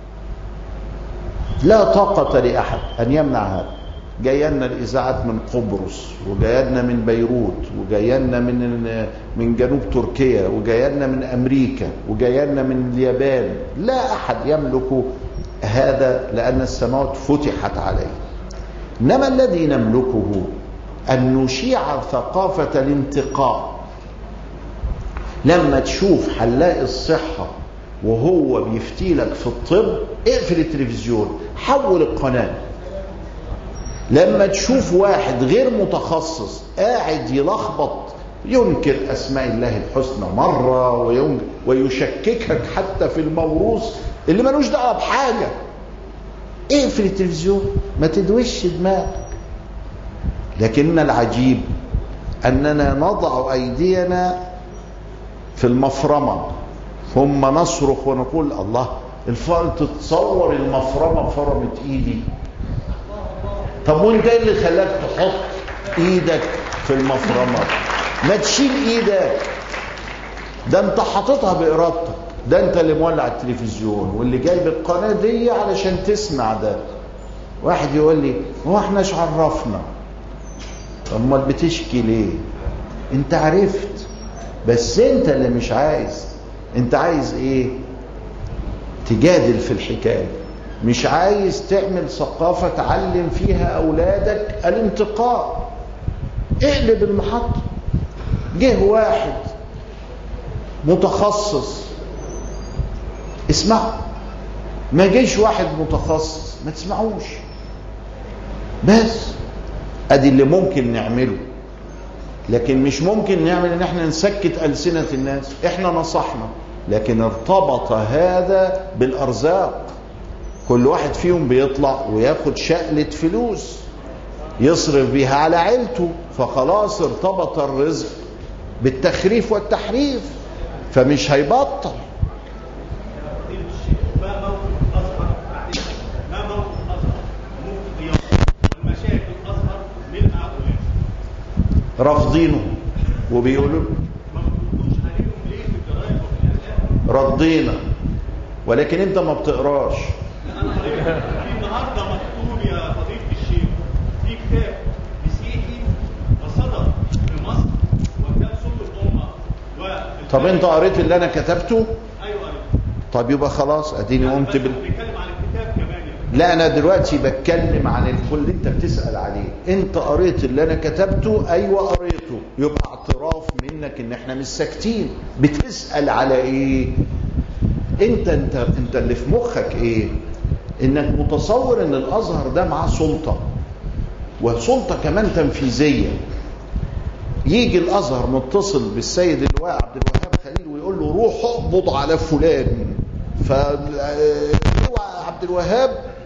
لا طاقة لأحد أن يمنع هذا جاينا الإذاعات من قبرص وجاينا من بيروت وجاينا من من جنوب تركيا وجاينا من أمريكا وجاينا من اليابان لا أحد يملك هذا لأن السماوات فتحت عليه إنما الذي نملكه أن نشيع ثقافة الانتقاء لما تشوف حلاق الصحة وهو بيفتي لك في الطب اقفل التلفزيون حول القناة لما تشوف واحد غير متخصص قاعد يلخبط ينكر أسماء الله الحسنى مرة وينكر ويشككك حتى في الموروث اللي ملوش دعوة بحاجة اقفل التلفزيون ما تدوش دماغك لكن العجيب أننا نضع أيدينا في المفرمة ثم نصرخ ونقول الله الفار تتصور المفرمة فرمت ايدي طب وانت ايه اللي خلاك تحط ايدك في المفرمة ما تشيل ايدك ده انت حاططها بارادتك ده انت اللي مولع التلفزيون واللي جايب القناة دي علشان تسمع ده واحد يقول لي هو احناش عرفنا امال بتشكي ليه انت عرفت بس انت اللي مش عايز انت عايز ايه تجادل في الحكايه مش عايز تعمل ثقافه تعلم فيها اولادك الانتقاء اقلب المحطه جه واحد متخصص اسمعه ما جيش واحد متخصص ما تسمعوش بس ادي اللي ممكن نعمله لكن مش ممكن نعمل ان احنا نسكت ألسنة الناس احنا نصحنا لكن ارتبط هذا بالارزاق كل واحد فيهم بيطلع وياخد شقلة فلوس يصرف بيها على عيلته فخلاص ارتبط الرزق بالتخريف والتحريف فمش هيبطل ما موقف الازهر ما موقف الازهر مفتي والمشايخ الازهر من هؤلاء رافضينه وبيقولوا ما بتردوش عليهم ليه في الجرايد وفي الاعلام رضينا ولكن انت ما بتقراش انا قريت في النهارده مكتوب يا فضيله الشيخ في كتاب مسيحي وصدر في مصر وكان صوت الامه و طب انت قريت اللي انا كتبته ايوه ايوه طب يبقى خلاص اديني قمت بس بال... بنتكلم عن الكتاب كمان يعني لا انا دلوقتي بتكلم عن الكل اللي انت بتسال عليه انت قريت اللي انا كتبته ايوه قريته يبقى اعتراف منك ان احنا مش ساكتين بتسال على ايه انت انت انت اللي في مخك ايه انك متصور ان الازهر ده معاه سلطه وسلطه كمان تنفيذيه يجي الازهر متصل بالسيد اللواء عبد الوهاب خليل ويقول له روح اقبض على فلان فاللواء عبد الوهاب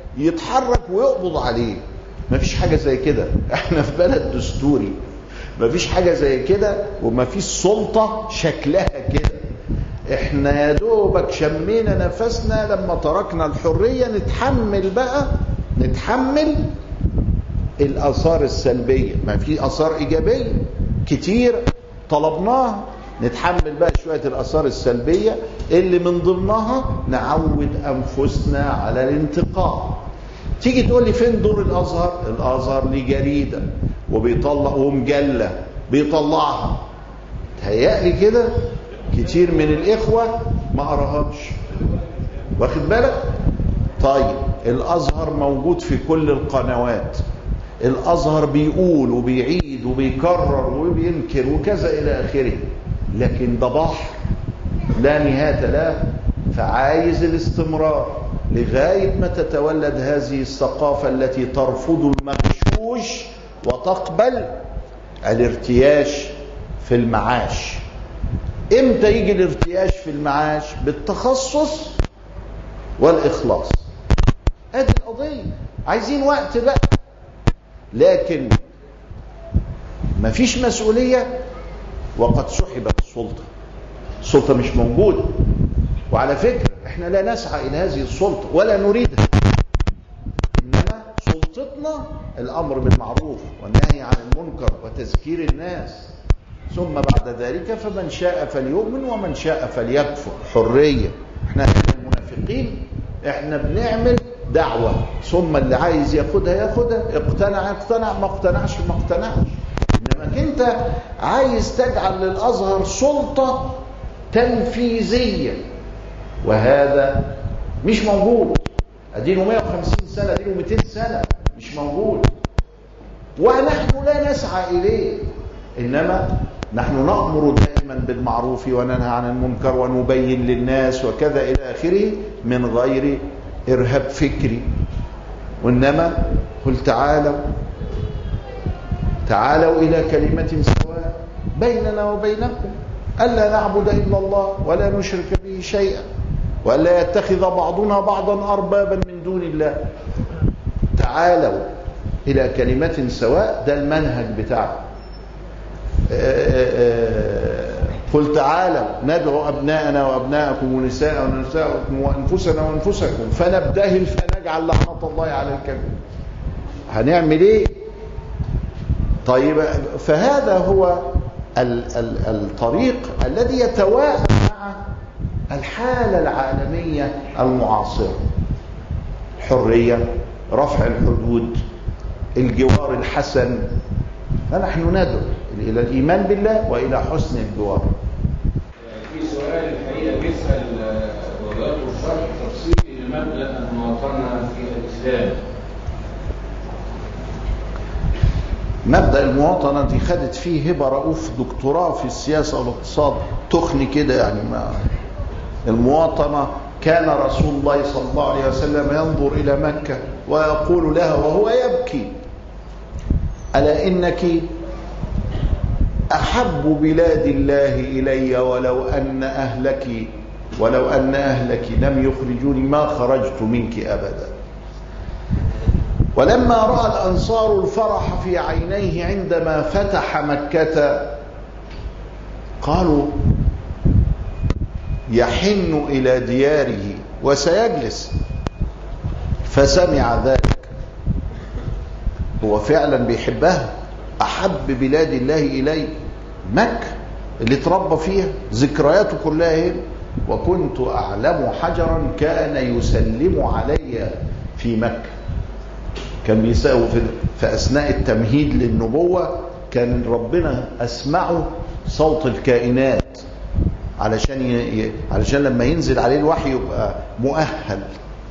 يتحرك ويقبض عليه مفيش حاجة زي كده احنا في بلد دستوري مفيش حاجة زي كده ومفيش سلطة شكلها كده احنا يا دوبك شمينا نفسنا لما تركنا الحرية نتحمل بقى نتحمل الآثار السلبية ما في آثار إيجابية كتير طلبناها نتحمل بقى شوية الآثار السلبية اللي من ضمنها نعود أنفسنا على الانتقاء تيجي تقول لي فين دور الأزهر الأزهر ليه جريدة وبيطلع ومجلة بيطلعها تهيألي كده كتير من الإخوة ما قراهاش واخد بالك طيب الأزهر موجود في كل القنوات الأزهر بيقول وبيعيد وبيكرر وبينكر وكذا إلى آخره لكن ده بحر لا نهاية له فعايز الاستمرار لغاية ما تتولد هذه الثقافة التي ترفض المغشوش وتقبل الارتياش في المعاش امتى يجي الارتياش في المعاش بالتخصص والإخلاص ادي القضية عايزين وقت بقى لكن مفيش مسؤولية وقد سحبت السلطة السلطة مش موجودة وعلى فكرة احنا لا نسعى إلى هذه السلطة ولا نريدها إنما سلطتنا الأمر بالمعروف والنهي عن المنكر وتذكير الناس ثم بعد ذلك فمن شاء فليؤمن ومن شاء فليكفر حرية احنا المنافقين احنا بنعمل دعوة ثم اللي عايز ياخدها ياخدها اقتنع اقتنع ما اقتنعش ما اقتنعش انما انت عايز تجعل للازهر سلطة تنفيذية وهذا مش موجود اديله 150 سنة اديله 200 سنة مش موجود ونحن لا نسعى اليه انما نحن نأمر دائما بالمعروف وننهى عن المنكر ونبين للناس وكذا إلى آخره من غير إرهاب فكري وإنما قل تعالوا تعالوا إلى كلمة سواء بيننا وبينكم ألا نعبد إلا الله ولا نشرك به شيئا وألا يتخذ بعضنا بعضا أربابا من دون الله تعالوا إلى كلمة سواء ده المنهج بتاعكم قل تعالوا ندعو أبناءنا وأبناءكم ونساء ونساءكم وأنفسنا وأنفسكم فنبتهل فنجعل لعنة الله على الكذب هنعمل إيه طيب فهذا هو ال ال الطريق الذي يتواءم مع الحالة العالمية المعاصرة الحرية رفع الحدود الجوار الحسن فنحن ندعو إلى الإيمان بالله وإلى حسن الجوار في سؤال الحقيقة بيسأل وجاته الشرح تفصيلي لمبدأ المواطنة في الإسلام مبدأ المواطنة دي خدت فيه هبة رؤوف دكتوراه في السياسة والاقتصاد تخني كده يعني ما المواطنة كان رسول الله صلى الله عليه وسلم ينظر إلى مكة ويقول لها وهو يبكي ألا إنك أحب بلاد الله إلي ولو أن أهلك ولو أن أهلك لم يخرجوني ما خرجت منك أبدا ولما رأى الأنصار الفرح في عينيه عندما فتح مكة قالوا يحن إلى دياره وسيجلس فسمع ذلك هو فعلا بيحبها أحب بلاد الله إلي مكة اللي تربى فيها ذكرياته كلها هنا وكنت أعلم حجرا كان يسلم علي في مكة كان بيساوي في, في أثناء التمهيد للنبوة كان ربنا أسمعه صوت الكائنات علشان ي... علشان لما ينزل عليه الوحي يبقى مؤهل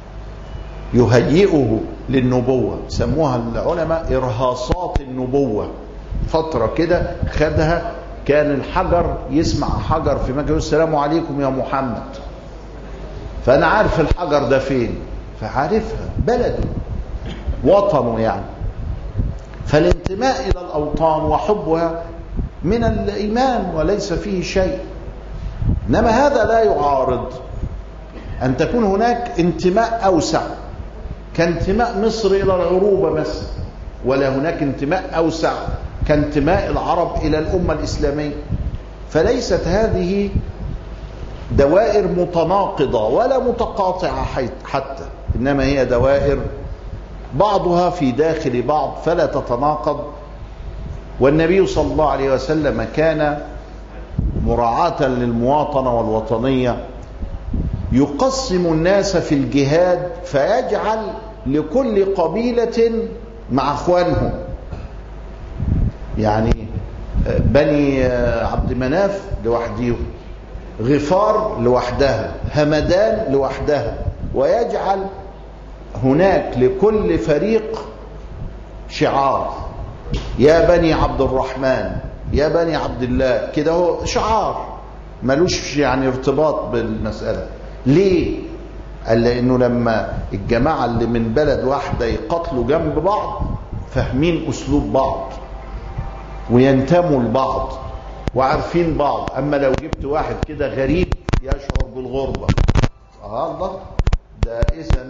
يهيئه للنبوة سموها العلماء إرهاصات النبوة فترة كده خدها كان الحجر يسمع حجر في مكة السلام عليكم يا محمد فأنا عارف الحجر ده فين فعارفها بلده وطنه يعني فالانتماء إلى الأوطان وحبها من الإيمان وليس فيه شيء إنما هذا لا يعارض أن تكون هناك انتماء أوسع كانتماء مصر إلى العروبة مثلا ولا هناك انتماء أوسع كانتماء العرب إلى الأمة الإسلامية فليست هذه دوائر متناقضة ولا متقاطعة حتى إنما هي دوائر بعضها في داخل بعض فلا تتناقض والنبي صلى الله عليه وسلم كان مراعاة للمواطنة والوطنية يقسم الناس في الجهاد فيجعل لكل قبيلة مع اخوانهم يعني بني عبد مناف لوحدهم غفار لوحدها همدان لوحدها ويجعل هناك لكل فريق شعار يا بني عبد الرحمن يا بني عبد الله كده هو شعار ملوش يعني ارتباط بالمسألة ليه؟ قال لأنه لما الجماعة اللي من بلد واحدة يقاتلوا جنب بعض فاهمين أسلوب بعض وينتموا لبعض وعارفين بعض أما لو جبت واحد كده غريب يشعر بالغربة آه الله ده إذا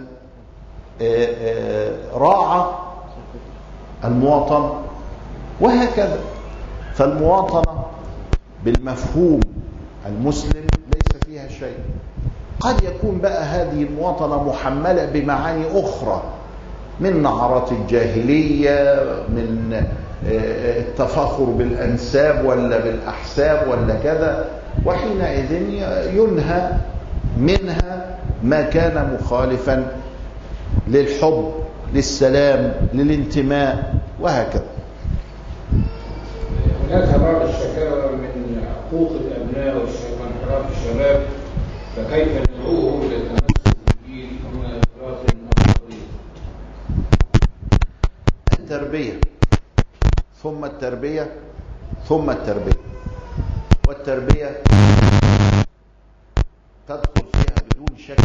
راعى المواطنة وهكذا فالمواطنة بالمفهوم المسلم ليس فيها شيء قد يكون بقى هذه المواطنة محملة بمعاني أخرى من نعرات الجاهلية من التفاخر بالأنساب ولا بالأحساب ولا كذا وحينئذ ينهى منها ما كان مخالفا للحب للسلام للانتماء وهكذا هناك بعض الشكاوى من حقوق الابناء وانحراف الشباب فكيف ندعوهم للتمسك بالدين دون افراط او التربيه ثم التربيه ثم التربيه والتربيه تدخل فيها بدون شك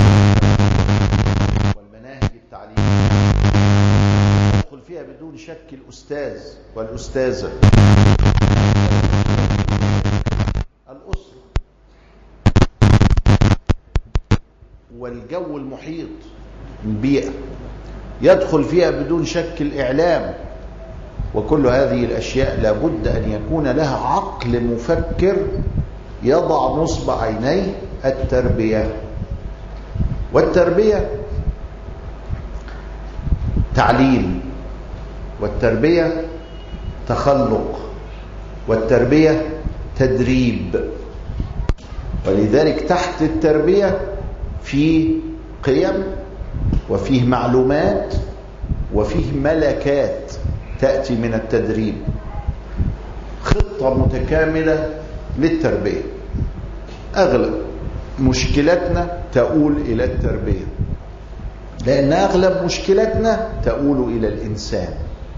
والمناهج التعليميه يدخل فيها بدون شك الأستاذ والأستاذة الأسرة والجو المحيط البيئة يدخل فيها بدون شك الإعلام وكل هذه الأشياء لابد أن يكون لها عقل مفكر يضع نصب عينيه التربية والتربية تعليم والتربية تخلق والتربية تدريب ولذلك تحت التربية في قيم وفيه معلومات وفيه ملكات تأتي من التدريب خطة متكاملة للتربية أغلب مشكلتنا تؤول إلى التربية لأن أغلب مشكلتنا تؤول إلى الإنسان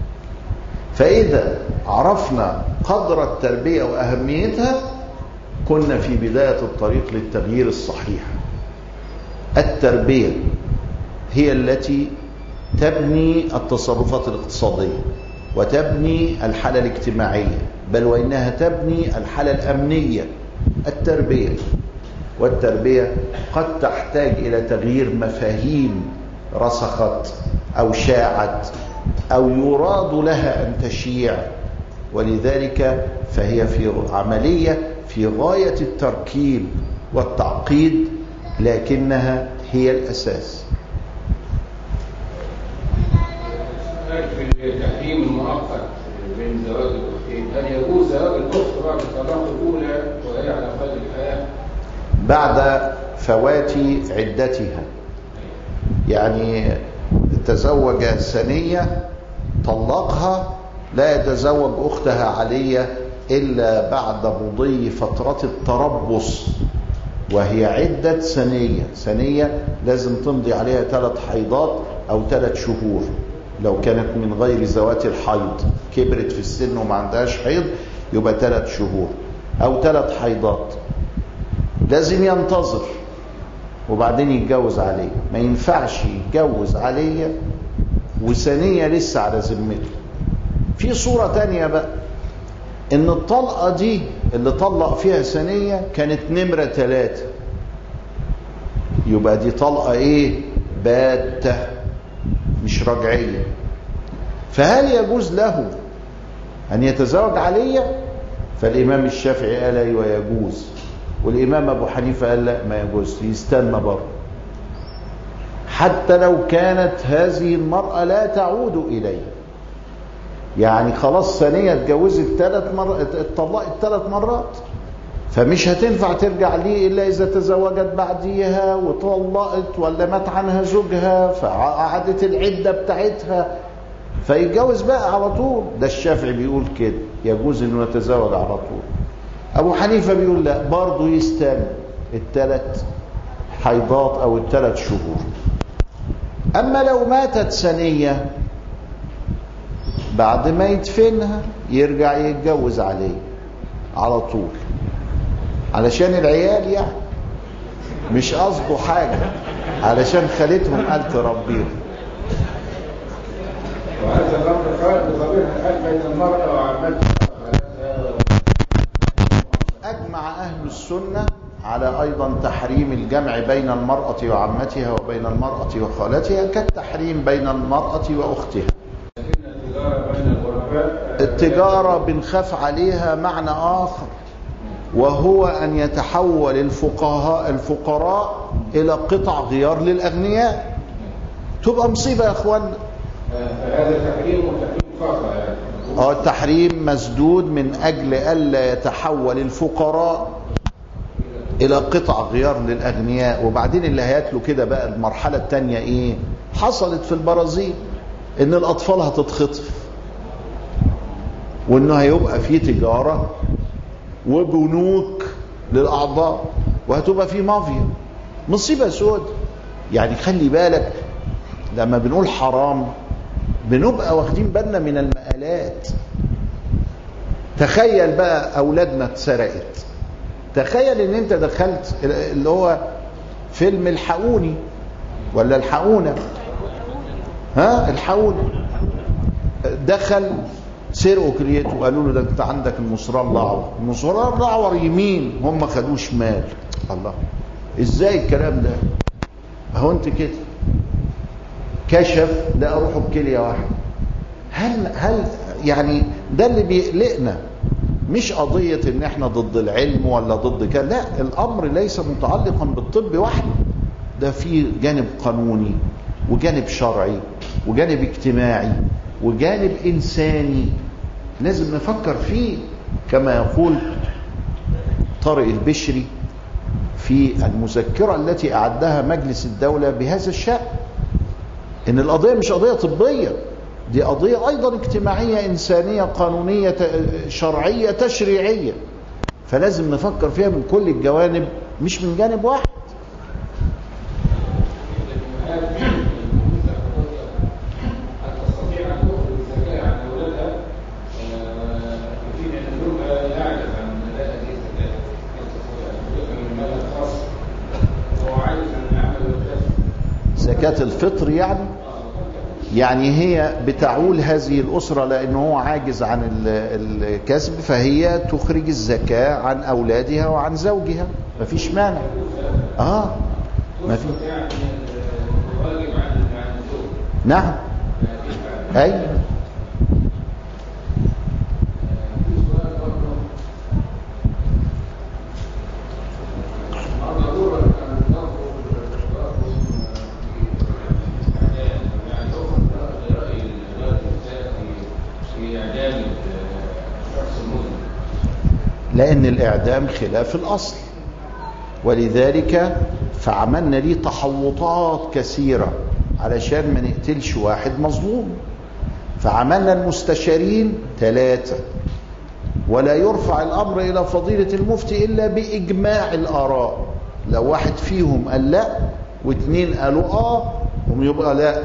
فإذا عرفنا قدر التربية وأهميتها كنا في بداية الطريق للتغيير الصحيح التربية هي التي تبني التصرفات الاقتصادية وتبني الحالة الاجتماعية بل وإنها تبني الحالة الأمنية التربية والتربية قد تحتاج إلى تغيير مفاهيم رسخت أو شاعت أو يراد لها أن تشيع ولذلك فهي في عملية في غاية التركيب والتعقيد لكنها هي الأساس في التحريم المؤقت بين زواج الاختين هل يجوز زواج الاخت بعد الطلاق الاولى وهي على قيد الحياه؟ بعد فوات عدتها يعني تزوج ثانية طلقها لا يتزوج أختها علية إلا بعد مضي فترة التربص وهي عدة ثانية ثانية لازم تمضي عليها ثلاث حيضات أو ثلاث شهور لو كانت من غير ذوات الحيض كبرت في السن وما عندهاش حيض يبقى ثلاث شهور أو ثلاث حيضات لازم ينتظر وبعدين يتجوز عليه ما ينفعش يتجوز عليا وثانية لسه على ذمته في صورة تانية بقى ان الطلقة دي اللي طلق فيها ثانية كانت نمرة ثلاثة يبقى دي طلقة ايه باتة مش رجعية فهل يجوز له أن يتزوج عليا فالإمام الشافعي قال أيوة يجوز والإمام أبو حنيفة قال لا ما يجوز يستنى برضه حتى لو كانت هذه المرأة لا تعود إليه يعني خلاص ثانية اتجوزت ثلاث مرات اتطلقت ثلاث مرات فمش هتنفع ترجع ليه إلا إذا تزوجت بعديها وطلقت ولا مات عنها زوجها فقعدت العدة بتاعتها فيتجوز بقى على طول ده الشافعي بيقول كده يجوز انه يتزوج على طول ابو حنيفه بيقول لا برضه يستنى الثلاث حيضات او الثلاث شهور اما لو ماتت ثانيه بعد ما يدفنها يرجع يتجوز عليه على طول علشان العيال يعني مش قصده حاجه علشان خالتهم قال تربيهم وهذا الامر قال بضمير الحال بين المراه وعمتها أجمع أهل السنة على أيضا تحريم الجمع بين المرأة وعمتها وبين المرأة وخالتها كالتحريم بين المرأة وأختها لكن التجاره بين الغرباء التجارة بنخاف عليها معنى آخر وهو أن يتحول الفقهاء الفقراء إلى قطع غيار للأغنياء تبقى مصيبة يا أخوانا فهذا تحريم وتحريم خاصه يعني اه التحريم مسدود من أجل ألا يتحول الفقراء إلى قطع غيار للأغنياء وبعدين اللي هياكلوا كده بقى المرحلة التانية إيه حصلت في البرازيل إن الأطفال هتتخطف وإنه هيبقى في تجارة وبنوك للأعضاء وهتبقى في مافيا مصيبة سود يعني خلي بالك لما بنقول حرام بنبقى واخدين بالنا من المآلات تخيل بقى أولادنا اتسرقت تخيل ان انت دخلت اللي هو فيلم الحقوني ولا الحقونة ها الحقونة دخل سرقوا كليته وقالوا له ده انت عندك المصران الاعور المصران الاعور يمين هم خدوه شمال الله ازاي الكلام ده اهو انت كده كشف لقى روحه بكليه واحده هل هل يعني ده اللي بيقلقنا مش قضية ان احنا ضد العلم ولا ضد كده لا الامر ليس متعلقا بالطب وحده ده في جانب قانوني وجانب شرعي وجانب اجتماعي وجانب انساني لازم نفكر فيه كما يقول طارق البشري في المذكرة التي أعدها مجلس الدولة بهذا الشأن إن القضية مش قضية طبية دي قضية أيضا اجتماعية إنسانية قانونية شرعية تشريعية فلازم نفكر فيها من كل الجوانب مش من جانب واحد هل تستطيع ان تخرج الزكاه عن اولادها في حين ان زوجها يعجز عن اداء هذه الزكاه هل تستطيع ان تخرجها من المال الخاص وهو عاجز عن يعمل الكسب زكاة الفطر يعني يعني هي بتعول هذه الأسرة لأنه هو عاجز عن ال- الكسب فهي تخرج الزكاة عن أولادها وعن زوجها مفيش مانع آه ما في يعني واجب عن عن الزوج نعم أي في سؤال برضه ما ضرورة أن تنظر تراكم يعني تأخذ برأي الوالد في في إعدام الشخص المذنب لأن الإعدام خلاف الأصل ولذلك فعملنا ليه تحوطات كثيرة علشان ما نقتلش واحد مظلوم فعملنا المستشارين ثلاثة ولا يرفع الأمر إلى فضيلة المفتي إلا بإجماع الآراء لو واحد فيهم قال لا واثنين قالوا آه هم يبقى لا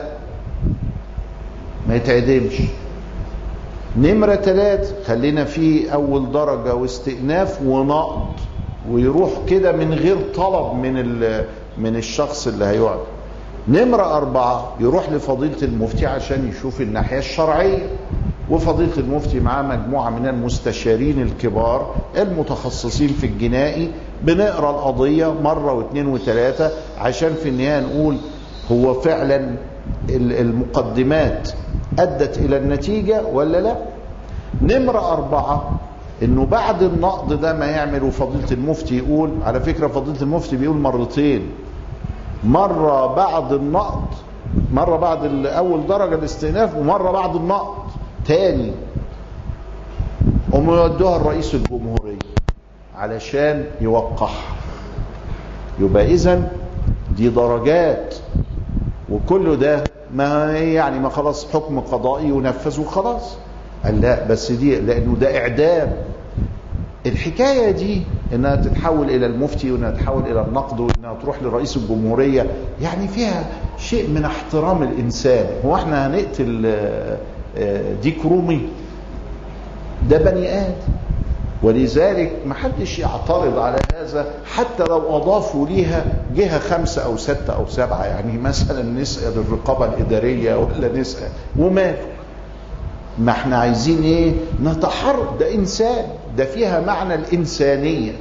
ما يتعدمش نمرة ثلاث خلينا في أول درجة واستئناف ونقض ويروح كده من غير طلب من ال- من الشخص اللي هيقعد نمرة أربعة يروح لفضيلة المفتي عشان يشوف الناحية الشرعية وفضيلة المفتي معاه مجموعة من المستشارين الكبار المتخصصين في الجنائي بنقرا القضية مرة واثنين وثلاثة عشان في النهاية نقول هو فعلا ال- المقدمات أدت إلى النتيجة ولا لا نمرة أربعة إنه بعد النقد ده ما يعمل وفضيلة المفتي يقول على فكرة فضيلة المفتي بيقول مرتين مرة بعد النقد مرة بعد ال- أول درجة الاستئناف ومرة بعد النقد تاني هم يودوها لرئيس الجمهورية علشان يوقعها يبقى إذن دي درجات وكل ده ما يعني ما خلاص حكم قضائي ينفذ وخلاص قال لا بس دي لانه ده اعدام الحكايه دي انها تتحول الى المفتي وانها تتحول الى النقد وانها تروح لرئيس الجمهوريه يعني فيها شيء من احترام الانسان هو احنا هنقتل آه، آه، ديك رومي ده بني ادم ولذلك ما حدش يعترض على هذا حتى لو اضافوا ليها جهه خمسه او سته او سبعه يعني مثلا نسال الرقابه الاداريه ولا نسال وماله ما احنا عايزين ايه نتحرك ده انسان ده فيها معنى الانسانيه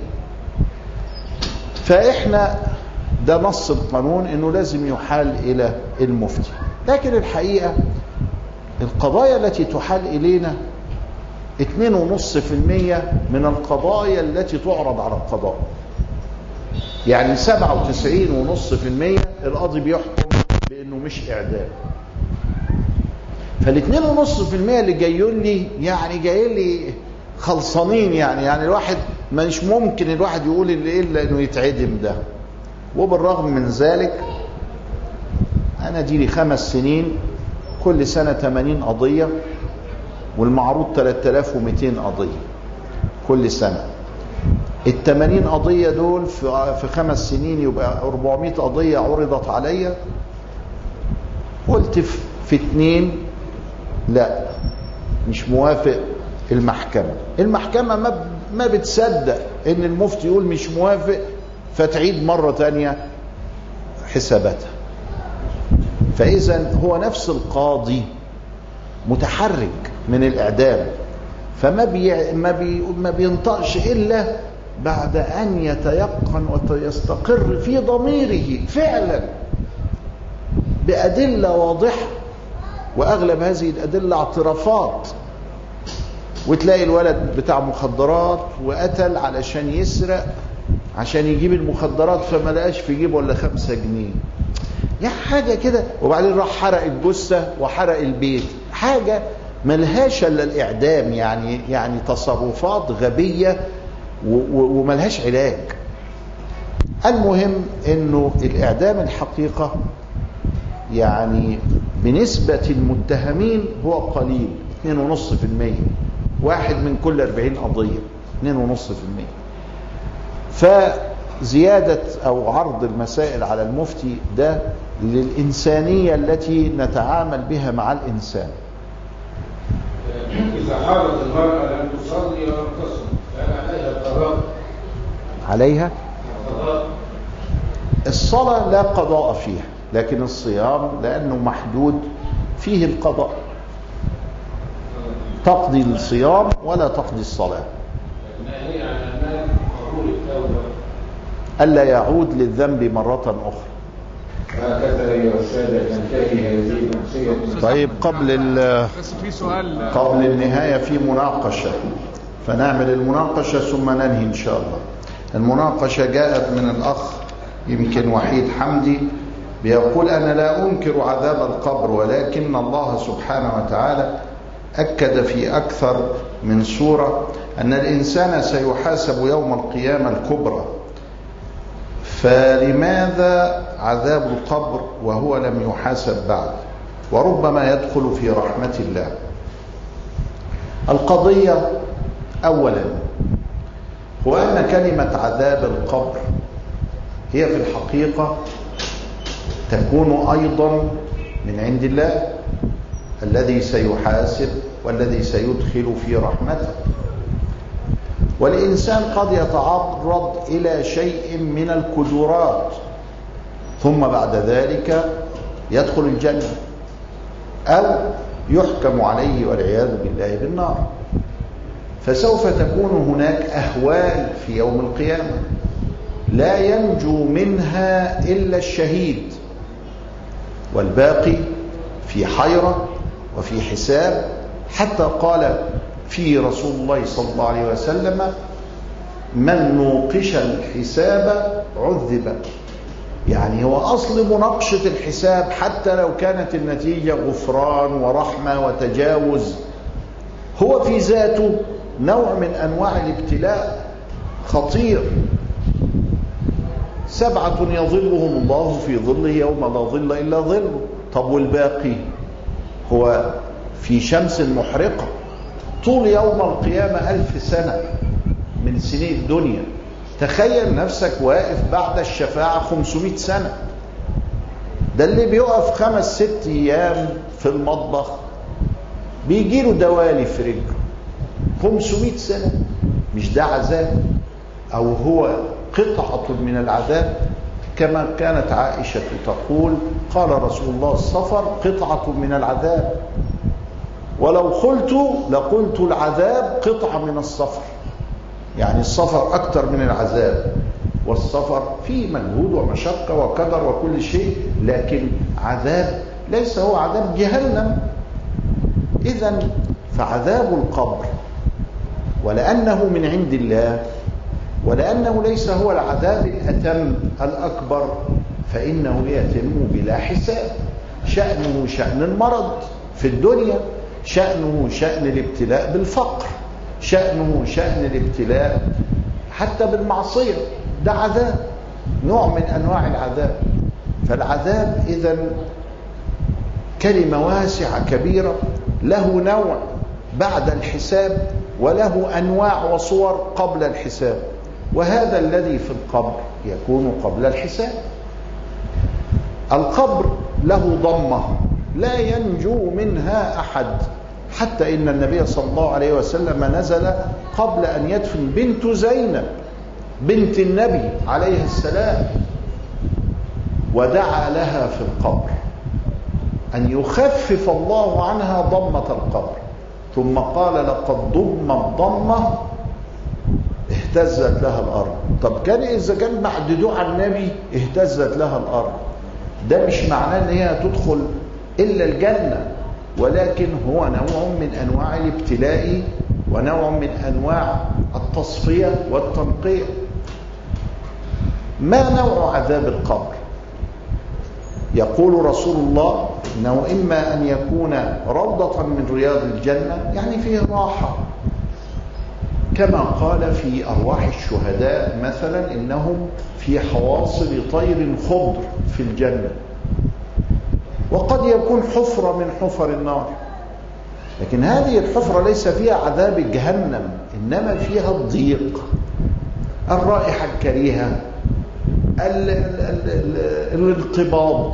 فاحنا ده نص القانون انه لازم يحال الى المفتي لكن الحقيقه القضايا التي تحال الينا 2.5% من القضايا التي تعرض على القضاء يعني 97.5% القاضي بيحكم بانه مش اعدام فالاثنين ونص في المية اللي جايين لي يعني جايين لي خلصانين يعني يعني الواحد مش ممكن الواحد يقول اللي الا انه يتعدم ده وبالرغم من ذلك انا دي لي خمس سنين كل سنة 80 قضية والمعروض 3200 قضية كل سنة ال 80 قضية دول في في خمس سنين يبقى 400 قضية عرضت عليا قلت في في اتنين لا مش موافق المحكمة المحكمة ما ما بتصدق ان المفتي يقول مش موافق فتعيد مرة تانية حساباتها فإذا هو نفس القاضي متحرك من الإعدام فما بي ما, بي ما بينطقش إلا بعد أن يتيقن ويستقر في ضميره فعلا بأدلة واضحة وأغلب هذه الأدلة اعترافات وتلاقي الولد بتاع مخدرات وقتل علشان يسرق عشان يجيب المخدرات فما لقاش في جيبه ولا خمسة جنيه يعني حاجة كده وبعدين راح حرق الجثة وحرق البيت حاجة ملهاش الا الإعدام يعني يعني تصرفات غبية وملهاش علاج المهم انه الإعدام الحقيقة يعني بنسبة المتهمين هو قليل 2.5% واحد من كل 40 قضية 2.5% فزيادة أو عرض المسائل على المفتي ده للإنسانية التي نتعامل بها مع الإنسان إذا حاضت المرأة لم تصلي ولم تصم كان عليها قضاء عليها قضاء الصلاة لا قضاء فيها لكن الصيام لأنه محدود فيه القضاء تقضي الصيام ولا تقضي الصلاة ناهي عن المال قبول التوبة ألا يعود للذنب مرة أخرى هكذا أيها السادة تنتهي هذه المعصية طيب قبل ال- بس في سؤال قبل النهاية في مناقشة فنعمل المناقشة ثم ننهي إن شاء الله المناقشة جاءت من الأخ يمكن وحيد حمدي بيقول أنا لا أنكر عذاب القبر ولكن الله سبحانه وتعالى أكد في أكثر من سورة أن الإنسان سيحاسب يوم القيامة الكبرى فلماذا عذاب القبر وهو لم يحاسب بعد وربما يدخل في رحمة الله القضية أولا هو أن كلمة عذاب القبر هي في الحقيقة تكون أيضا من عند الله الذي سيحاسب والذي سيدخل في رحمته والإنسان قد يتعرض إلى شيء من الكدرات ثم بعد ذلك يدخل الجنة أو يحكم عليه والعياذ بالله بالنار فسوف تكون هناك أهوال في يوم القيامة لا ينجو منها إلا الشهيد والباقي في حيرة وفي حساب حتى قال في رسول الله صلى الله عليه وسلم من نوقش الحساب عذب يعني هو أصل مناقشة الحساب حتى لو كانت النتيجة غفران ورحمة وتجاوز هو في ذاته نوع من أنواع الابتلاء خطير سبعة يظلهم الله في ظله يوم لا ظل إلا ظله طب والباقي هو في شمس محرقة طول يوم القيامة ألف سنة من سنين الدنيا تخيل نفسك واقف بعد الشفاعة 500 سنة ده اللي بيقف خمس ست أيام في المطبخ بيجيله دوالي في رجله 500 سنة مش ده عذاب أو هو قطعة من العذاب كما كانت عائشة تقول قال رسول الله السفر قطعة من العذاب ولو قلت لقلت العذاب قطعة من السفر يعني السفر أكثر من العذاب والسفر فيه مجهود ومشقة وقدر وكل شيء لكن عذاب ليس هو عذاب جهنم إذا فعذاب القبر ولأنه من عند الله ولأنه ليس هو العذاب الأتم الأكبر فإنه يتم بلا حساب شأنه شأن المرض في الدنيا شأنه شأن الابتلاء بالفقر شأنه شأن الابتلاء حتى بالمعصية ده عذاب نوع من أنواع العذاب فالعذاب إذا كلمة واسعة كبيرة له نوع بعد الحساب وله أنواع وصور قبل الحساب وهذا الذي في القبر يكون قبل الحساب القبر له ضمة لا ينجو منها أحد حتى إن النبي صلى الله عليه وسلم نزل قبل أن يدفن بنت زينب بنت النبي عليه السلام ودعا لها في القبر أن يخفف الله عنها ضمة القبر ثم قال لقد ضمت ضمة اهتزت لها الأرض طب كان إذا كان بعد دعاء النبي اهتزت لها الأرض ده مش معناه ان هي تدخل إلا الجنة ولكن هو نوع من أنواع الابتلاء ونوع من أنواع التصفية والتنقية ما نوع عذاب القبر يقول رسول الله انه اما ان يكون روضه من رياض الجنه يعني فيه راحه كما قال في ارواح الشهداء مثلا انهم في حواصل طير خضر في الجنه وقد يكون حفره من حفر النار لكن هذه الحفره ليس فيها عذاب جهنم انما فيها الضيق الرائحه الكريهه الانقباض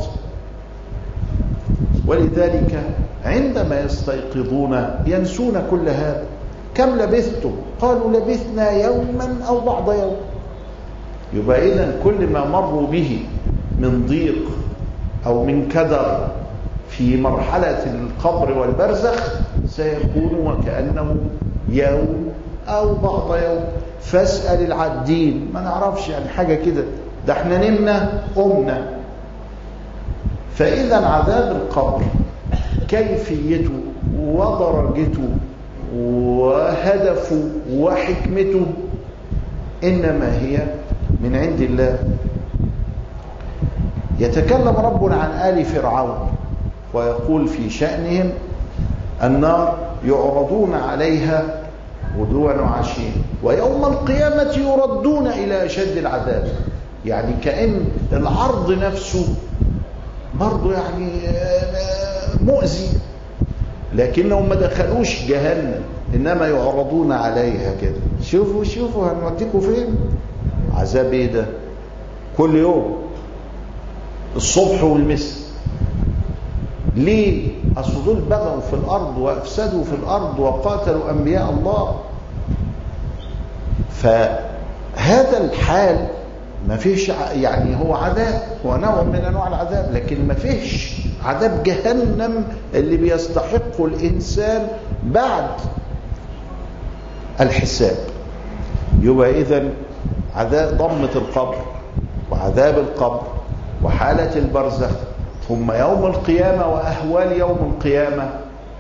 ولذلك عندما يستيقظون ينسون كل هذا كم لبثتم قالوا لبثنا يوما او بعض يوم يبقى اذا كل ما مروا به من ضيق او من كدر في مرحله القبر والبرزخ سيكون وكانه يوم او بعض يوم فاسال العادين ما نعرفش يعني حاجه كده ده احنا نمنا قمنا فإذا عذاب القبر كيفيته ودرجته وهدفه وحكمته إنما هي من عند الله يتكلم ربنا عن آل فرعون ويقول في شأنهم النار يعرضون عليها غدوا وعشيا ويوم القيامة يردون إلى أشد العذاب يعني كأن العرض نفسه برضه يعني مؤذي لكنهم ما دخلوش جهنم انما يعرضون عليها كده شوفوا شوفوا هنوديكم فين عذاب ايه ده كل يوم الصبح والمساء ليه اصل دول بغوا في الارض وافسدوا في الارض وقاتلوا انبياء الله فهذا الحال ما فيش يعني هو عذاب هو نوع من انواع العذاب لكن ما فيش عذاب جهنم اللي بيستحقه الانسان بعد الحساب يبقى اذا عذاب ضمه القبر وعذاب القبر وحاله البرزخ ثم يوم القيامة وأهوال يوم القيامة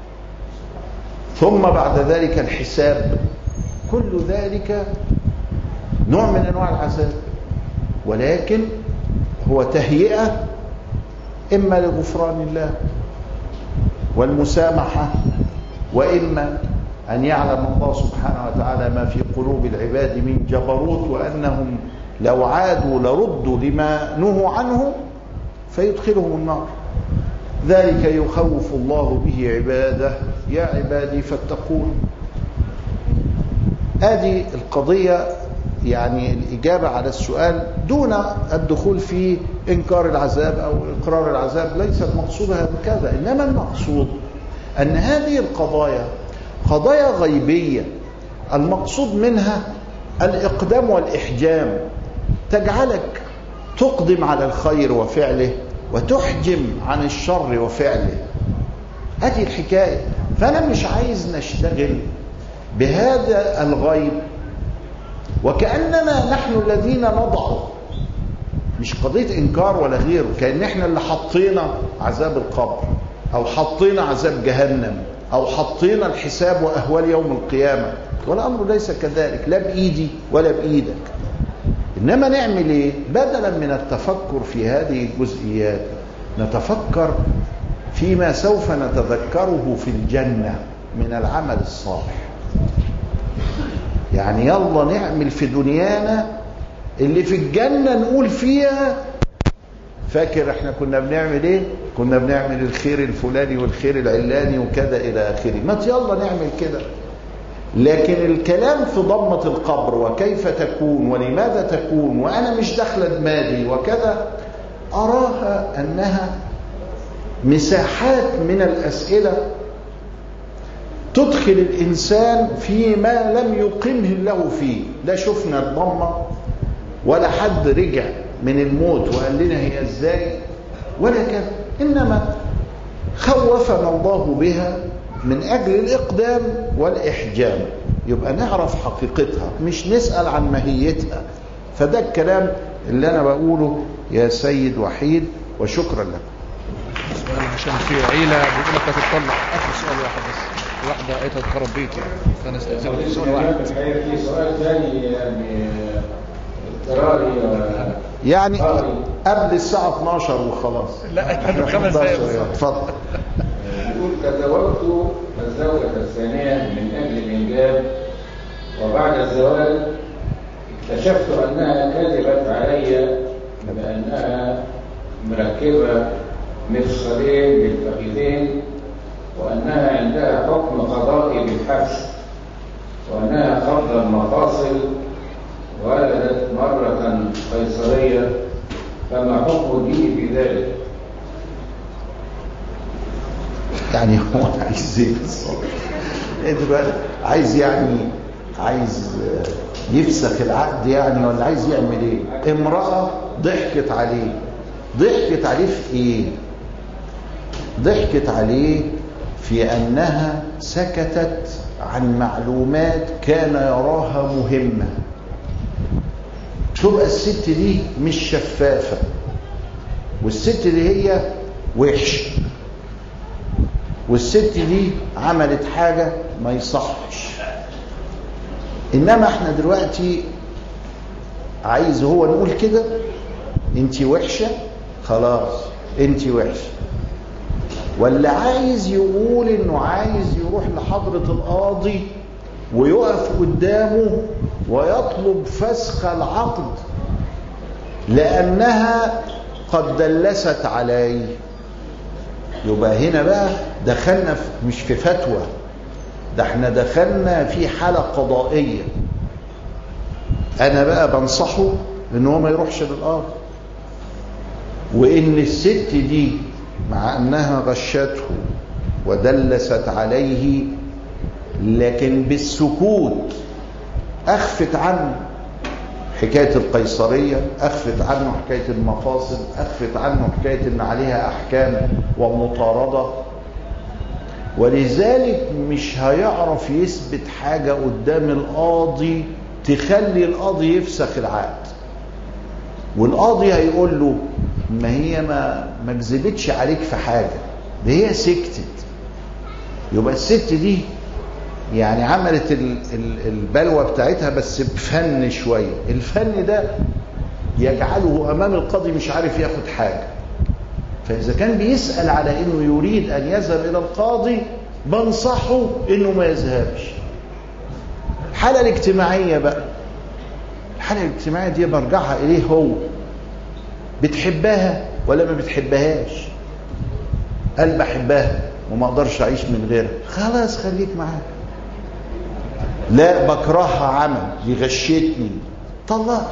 ثم بعد ذلك الحساب كل ذلك نوع من أنواع العذاب ولكن هو تهيئة إما لغفران الله والمسامحة وإما أن يعلم الله سبحانه وتعالى ما في قلوب العباد من جبروت وأنهم لو عادوا لردوا لما نهوا عنه فيدخلهم النار ذلك يخوف الله به عباده يا عبادي فاتقون هذه القضية يعني الإجابة على السؤال دون الدخول في إنكار العذاب أو إقرار العذاب ليس المقصود هكذا إنما المقصود أن هذه القضايا قضايا غيبية المقصود منها الإقدام والإحجام تجعلك تقدم على الخير وفعله وتحجم عن الشر وفعله هذه الحكاية فأنا مش عايز نشتغل بهذا الغيب وكأننا نحن الذين نضعه مش قضية إنكار ولا غيره كأن احنا اللي حطينا عذاب القبر أو حطينا عذاب جهنم أو حطينا الحساب وأهوال يوم القيامة والأمر ليس كذلك لا بإيدي ولا بإيدك إنما نعمل إيه بدلا من التفكر في هذه الجزئيات نتفكر فيما سوف نتذكره في الجنة من العمل الصالح يعني يلا نعمل في دنيانا اللي في الجنة نقول فيها فاكر احنا كنا بنعمل ايه كنا بنعمل الخير الفلاني والخير العلاني وكذا الى اخره ما يلا نعمل كده لكن الكلام في ضمة القبر وكيف تكون ولماذا تكون وأنا مش داخلة دماغي وكذا أراها أنها مساحات من الأسئلة تدخل الإنسان فيما لم يقمه الله فيه لا شفنا الضمة ولا حد رجع من الموت وقال لنا هي ازاي ولا كان إنما خوفنا الله بها من أجل الإقدام والإحجام يبقى نعرف حقيقتها مش نسأل عن ماهيتها فده الكلام اللي أنا بقوله يا سيد وحيد وشكرا لك سؤال عشان في عيلة بيقول لك هتطلع آخر سؤال واحد بس واحدة قالت هتخرب بيتي فأنا استأذنك في سؤال واحد الحقيقة في سؤال ثاني يعني اضطراري و- يعني قبل الساعة 12 وخلاص لا احنا خمس 11 دقايق يعني. اتفضل يقول تزوجت الزوجة الثانية من أجل الإنجاب وبعد الزواج اكتشفت أنها كذبت علي بأنها مركبة مفصلين بالفخذين وأنها عندها حكم قضائي بالحبس وأنها خفض المفاصل ولدت مرة قيصرية فما حكم دي في ذلك؟ يعني هو عايز ايه بالظبط؟ ايه دلوقتي عايز يعني عايز آه، يفسخ العقد يعني ولا عايز يعمل ايه؟ امرأة ضحكت عليه ضحكت عليه في ايه؟ ضحكت عليه في انها سكتت عن معلومات كان يراها مهمة تبقى الست دي مش شفافة والست دي هي وحشه والست دي عملت حاجة ما يصحش إنما احنا دلوقتي عايز هو نقول كده انت وحشة خلاص انت وحشة ولا عايز يقول انه عايز يروح لحضرة القاضي ويقف قدامه ويطلب فسخ العقد لأنها قد دلست عليه يبقى هنا بقى دخلنا في مش في فتوى ده احنا دخلنا في حالة قضائية انا بقى بنصحه ان هو ما يروحش للقاضي وان الست دي مع انها غشته ودلست عليه لكن بالسكوت اخفت عنه حكاية القيصرية أخفت عنه حكاية المفاصل أخفت عنه حكاية أن عليها أحكام ومطاردة ولذلك مش هيعرف يثبت حاجة قدام القاضي تخلي القاضي يفسخ العقد والقاضي هيقول له ما هي ما ما كذبتش عليك في حاجه ده هي سكتت يبقى الست دي يعني عملت ال- ال- البلوى بتاعتها بس بفن شويه الفن ده يجعله امام القاضي مش عارف ياخد حاجه فاذا كان بيسال على انه يريد ان يذهب الى القاضي بنصحه انه ما يذهبش الحاله الاجتماعيه بقى الحاله الاجتماعيه دي برجعها اليه هو بتحبها ولا ما بتحبهاش قال بحبها وما اقدرش اعيش من غيرها خلاص خليك معاها لا بكرهها عمل دي غشتني طلقها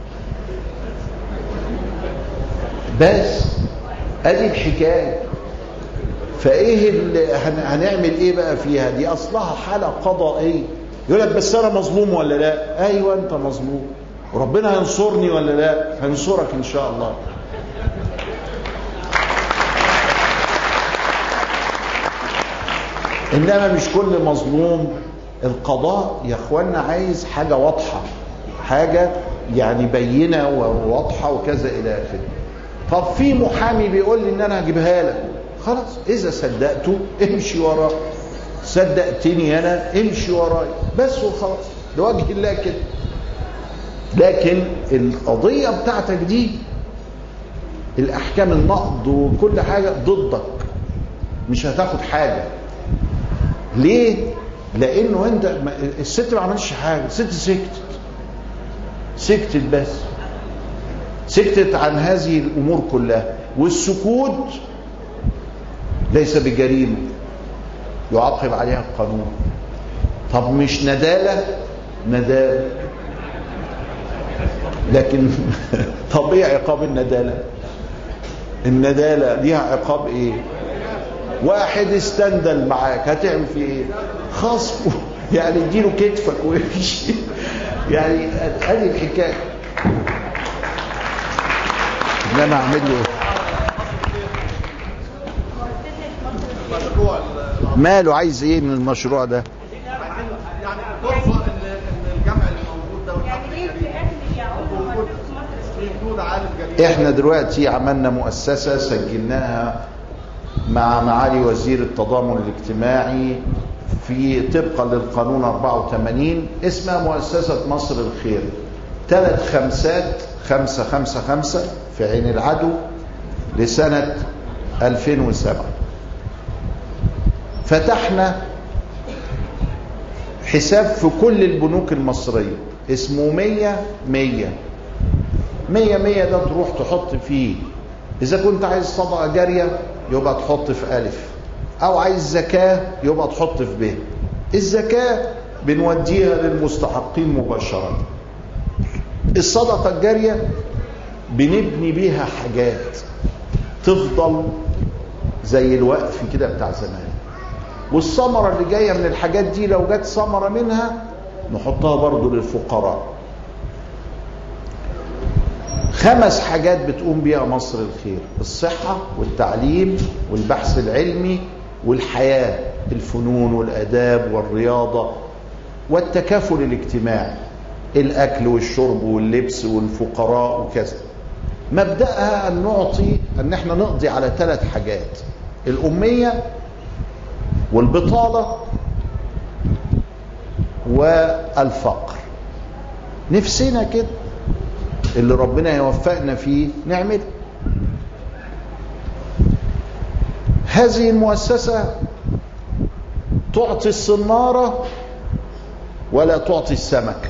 بس ادي الحكايه فايه اللي هن- هنعمل ايه بقى فيها دي اصلها حاله قضائيه يقول لك بس انا مظلوم ولا لا ايوه انت مظلوم وربنا هينصرني ولا لا هينصرك ان شاء الله انما مش كل مظلوم القضاء يا اخوانا عايز حاجه واضحه حاجه يعني بينه وواضحه وكذا الى اخره طب في محامي بيقول لي ان انا هجيبها لك خلاص اذا صدقته امشي وراه صدقتني انا امشي وراي بس وخلاص لوجه الله كده لكن القضيه بتاعتك دي الاحكام النقض وكل حاجه ضدك مش هتاخد حاجه ليه لانه انت ما- الست ما عملتش حاجه الست سكتت سكتت بس سكتت عن هذه الامور كلها والسكوت ليس بجريمه يعاقب عليها القانون طب مش نداله نداله لكن طب ايه عقاب النداله النداله ليها عقاب ايه واحد استندل معاك هتعمل فيه ايه خصفه يعني اديله كتفك ويمشي يعني ادي الحكايه انما اعمل له ايه مشروع ال- ماله عايز ايه من المشروع ده يعني فرصه ان ان الجمع اللي موجود ده والحفل يعني ايه الكريم الفئات اللي بيعودوا وجود في مصر وجود عالم جميل احنا دلوقتي عملنا مؤسسة سجلناها مع معالي وزير التضامن الاجتماعي في طبقا للقانون 84 اسمها مؤسسة مصر الخير ثلاث خمسات خمسة خمسة خمسة في عين العدو لسنة 2007 فتحنا حساب في كل البنوك المصرية اسمه 100 100 100 100 ده تروح تحط فيه إذا كنت عايز صدقة جارية يبقى تحط في ألف أو عايز زكاة يبقى تحط في ب الزكاة بنوديها للمستحقين مباشرة الصدقة الجارية بنبني بيها حاجات تفضل زي الوقف كده بتاع زمان والثمرة اللي جاية من الحاجات دي لو جت ثمرة منها نحطها برضو للفقراء خمس حاجات بتقوم بيها مصر الخير الصحة والتعليم والبحث العلمي والحياة الفنون والأداب والرياضة والتكافل الاجتماعي الأكل والشرب واللبس والفقراء وكذا مبدأها أن نعطي أن احنا نقضي على ثلاث حاجات الأمية والبطالة والفقر نفسنا كده اللي ربنا يوفقنا فيه نعمل هذه المؤسسة تعطي الصنارة ولا تعطي السمكة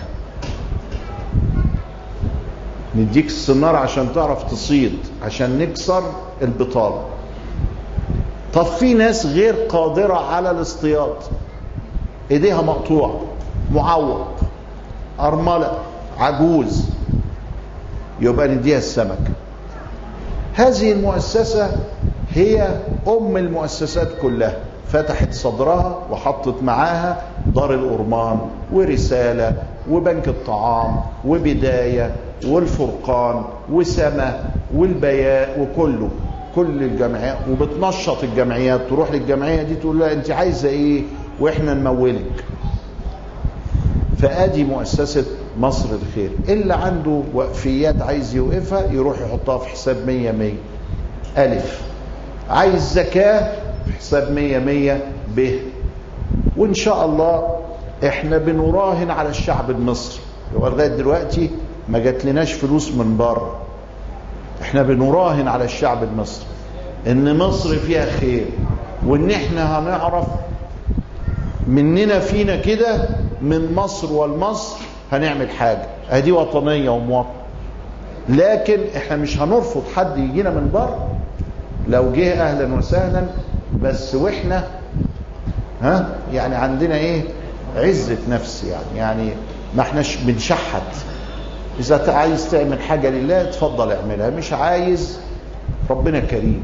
نديك الصنارة عشان تعرف تصيد عشان نكسر البطالة طب في ناس غير قادرة على الاصطياد ايديها مقطوعة معوق أرملة عجوز يبقى نديها السمك هذه المؤسسة هي أم المؤسسات كلها فتحت صدرها وحطت معاها دار الأرمان ورسالة وبنك الطعام وبداية والفرقان وسما والبياء وكله كل الجمعيات وبتنشط الجمعيات تروح للجمعية دي تقول لها انت عايزة ايه واحنا نمولك فادي مؤسسة مصر الخير اللي عنده وقفيات عايز يوقفها يروح يحطها في حساب مية مية ألف عايز زكاة في حساب مية مية ب وإن شاء الله إحنا بنراهن على الشعب المصري هو لغاية دلوقتي ما جاتلناش فلوس من بره احنا بنراهن على الشعب المصري ان مصر فيها خير وان احنا هنعرف مننا فينا كده من مصر والمصر هنعمل حاجة ادي وطنية ومواطنة لكن احنا مش هنرفض حد يجينا من بره لو جه اهلا وسهلا بس واحنا ها يعني عندنا ايه عزة نفس يعني يعني ما احناش بنشحت اذا عايز تعمل حاجة لله اتفضل اعملها مش عايز ربنا كريم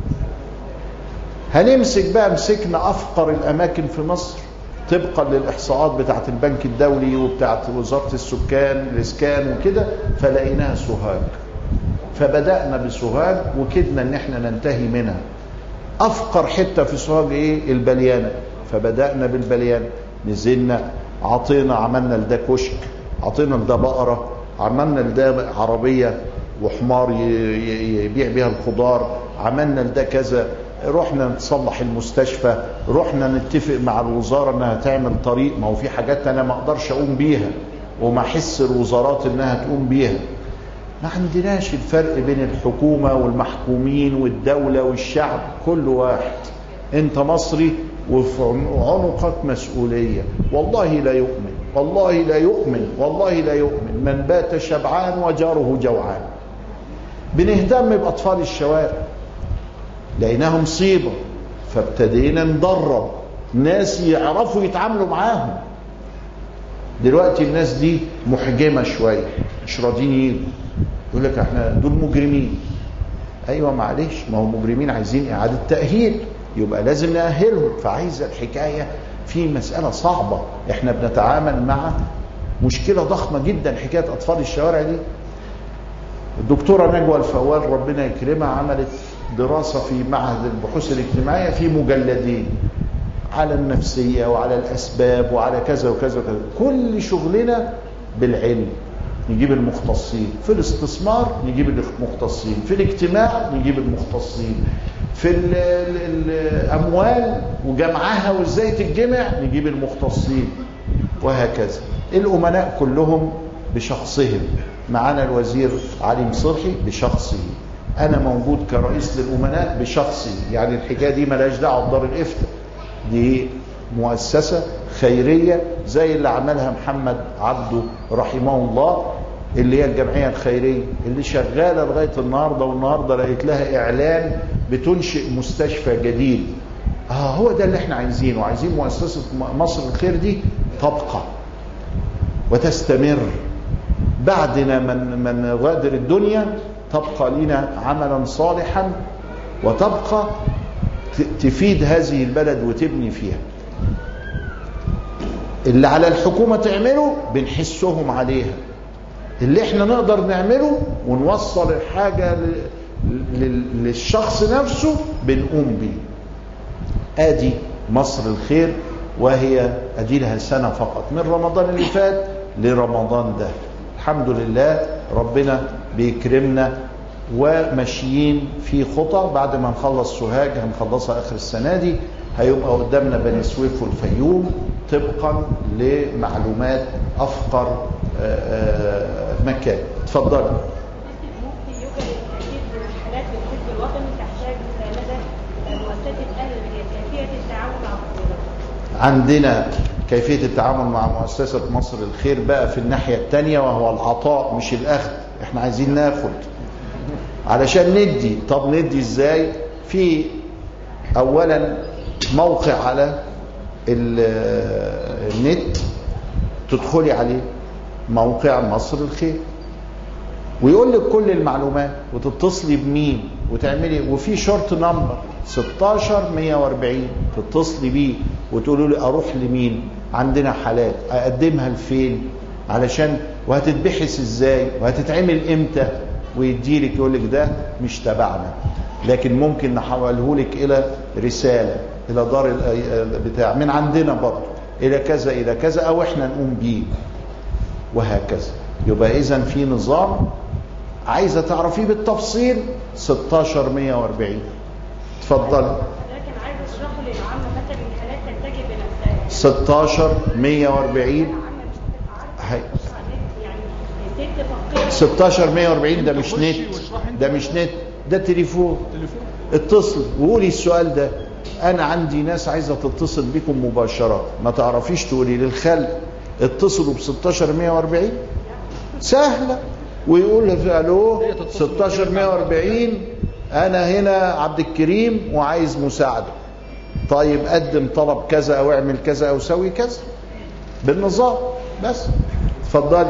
هنمسك بقى مسكنا افقر الاماكن في مصر طبقا للاحصاءات بتاعت البنك الدولي وبتاعت وزاره السكان الاسكان وكده فلقيناها سوهاج فبدانا بسوهاج وكدنا ان احنا ننتهي منها افقر حته في سوهاج ايه البليانه فبدانا بالبليانه نزلنا عطينا عملنا لده كشك عطينا لده بقره عملنا لده عربيه وحمار يبيع بيها الخضار عملنا لده كذا رحنا نصلح المستشفى رحنا نتفق مع الوزاره انها تعمل طريق ما هو في حاجات انا ما اقدرش اقوم بيها وما احس الوزارات انها تقوم بيها ما عندناش الفرق بين الحكومه والمحكومين والدوله والشعب كل واحد انت مصري وفي عنقك مسؤوليه والله لا يؤمن والله لا يؤمن والله لا يؤمن من بات شبعان وجاره جوعان بنهتم باطفال الشوارع لقيناها مصيبه فابتدينا ندرب ناس يعرفوا يتعاملوا معاهم دلوقتي الناس دي محجمه شويه مش راضيين يجوا يقول لك احنا دول مجرمين ايوه معلش ما هو مجرمين عايزين اعاده تاهيل يبقى لازم ناهلهم فعايزه الحكايه في مساله صعبه احنا بنتعامل مع مشكله ضخمه جدا حكايه اطفال الشوارع دي الدكتوره نجوى الفوال ربنا يكرمها عملت دراسه في معهد البحوث الاجتماعيه في مجلدين على النفسيه وعلى الاسباب وعلى كذا وكذا وكذا كل شغلنا بالعلم نجيب المختصين في الاستثمار نجيب المختصين في الاجتماع نجيب المختصين في ال ال الاموال وجمعها وازاي تتجمع نجيب المختصين وهكذا الامناء كلهم بشخصهم معانا الوزير علي مصرحي بشخصه انا موجود كرئيس للامناء بشخصي يعني الحكايه دي ملهاش دعوه بدار الافتاء دي مؤسسه خيريه زي اللي عملها محمد عبده رحمه الله اللي هي الجمعيه الخيريه اللي شغاله لغايه النهارده والنهارده لقيت لها اعلان بتنشئ مستشفى جديد اه هو ده اللي احنا عايزينه عايزين مؤسسه مصر الخير دي تبقى وتستمر بعدنا من من غادر الدنيا تبقى لنا عملا صالحا وتبقى تفيد هذه البلد وتبني فيها اللي على الحكومة تعمله بنحسهم عليها اللي احنا نقدر نعمله ونوصل الحاجة للشخص نفسه بنقوم بيه ادي مصر الخير وهي ادي لها سنة فقط من رمضان اللي فات لرمضان ده الحمد لله ربنا بيكرمنا وماشيين في خطى بعد ما نخلص سوهاج هنخلصها اخر السنه دي هيبقى قدامنا بني سويف والفيوم طبقا لمعلومات افقر مكان اتفضلي ممكن يوجد الكثير من الحالات في الحزب الوطني تحتاج مساندة مؤسسة أهل البيت كيفية التعامل مع الطلاب عندنا كيفية التعامل مع مؤسسة مصر الخير بقى في الناحية التانية وهو العطاء مش الأخذ احنا عايزين ناخد علشان ندي طب ندي ازاي في اولا موقع على النت تدخلي عليه موقع مصر الخير ويقول لك كل المعلومات وتتصلي بمين وتعملي وفي شورت نمبر 16 140 تتصلي بيه وتقولوا لي اروح لمين عندنا حالات اقدمها لفين علشان وهتتبحث ازاي وهتتعمل امتى ويديلك يقول لك ده مش تبعنا لكن ممكن نحوله لك الى رساله الى دار بتاع من عندنا برضه الى كذا الى كذا او احنا نقوم بيه وهكذا يبقى اذا في نظام عايزه تعرفيه بالتفصيل 16 140 اتفضلي لكن عايز اشرحه للعامة مثلا الحالات تنتج بنفسها 16 140 العامة مش هتبقى هي. عارفة على النت يعني ست فقيرة 16 140 ده مش نت ده مش نت ده تليفون اتصل وقولي السؤال ده انا عندي ناس عايزه تتصل بكم مباشره ما تعرفيش تقولي للخلق اتصلوا ب 16 140 سهله ويقول له الو 16 140 انا هنا عبد الكريم وعايز مساعده طيب قدم طلب كذا او اعمل كذا او سوي كذا بالنظام بس اتفضلي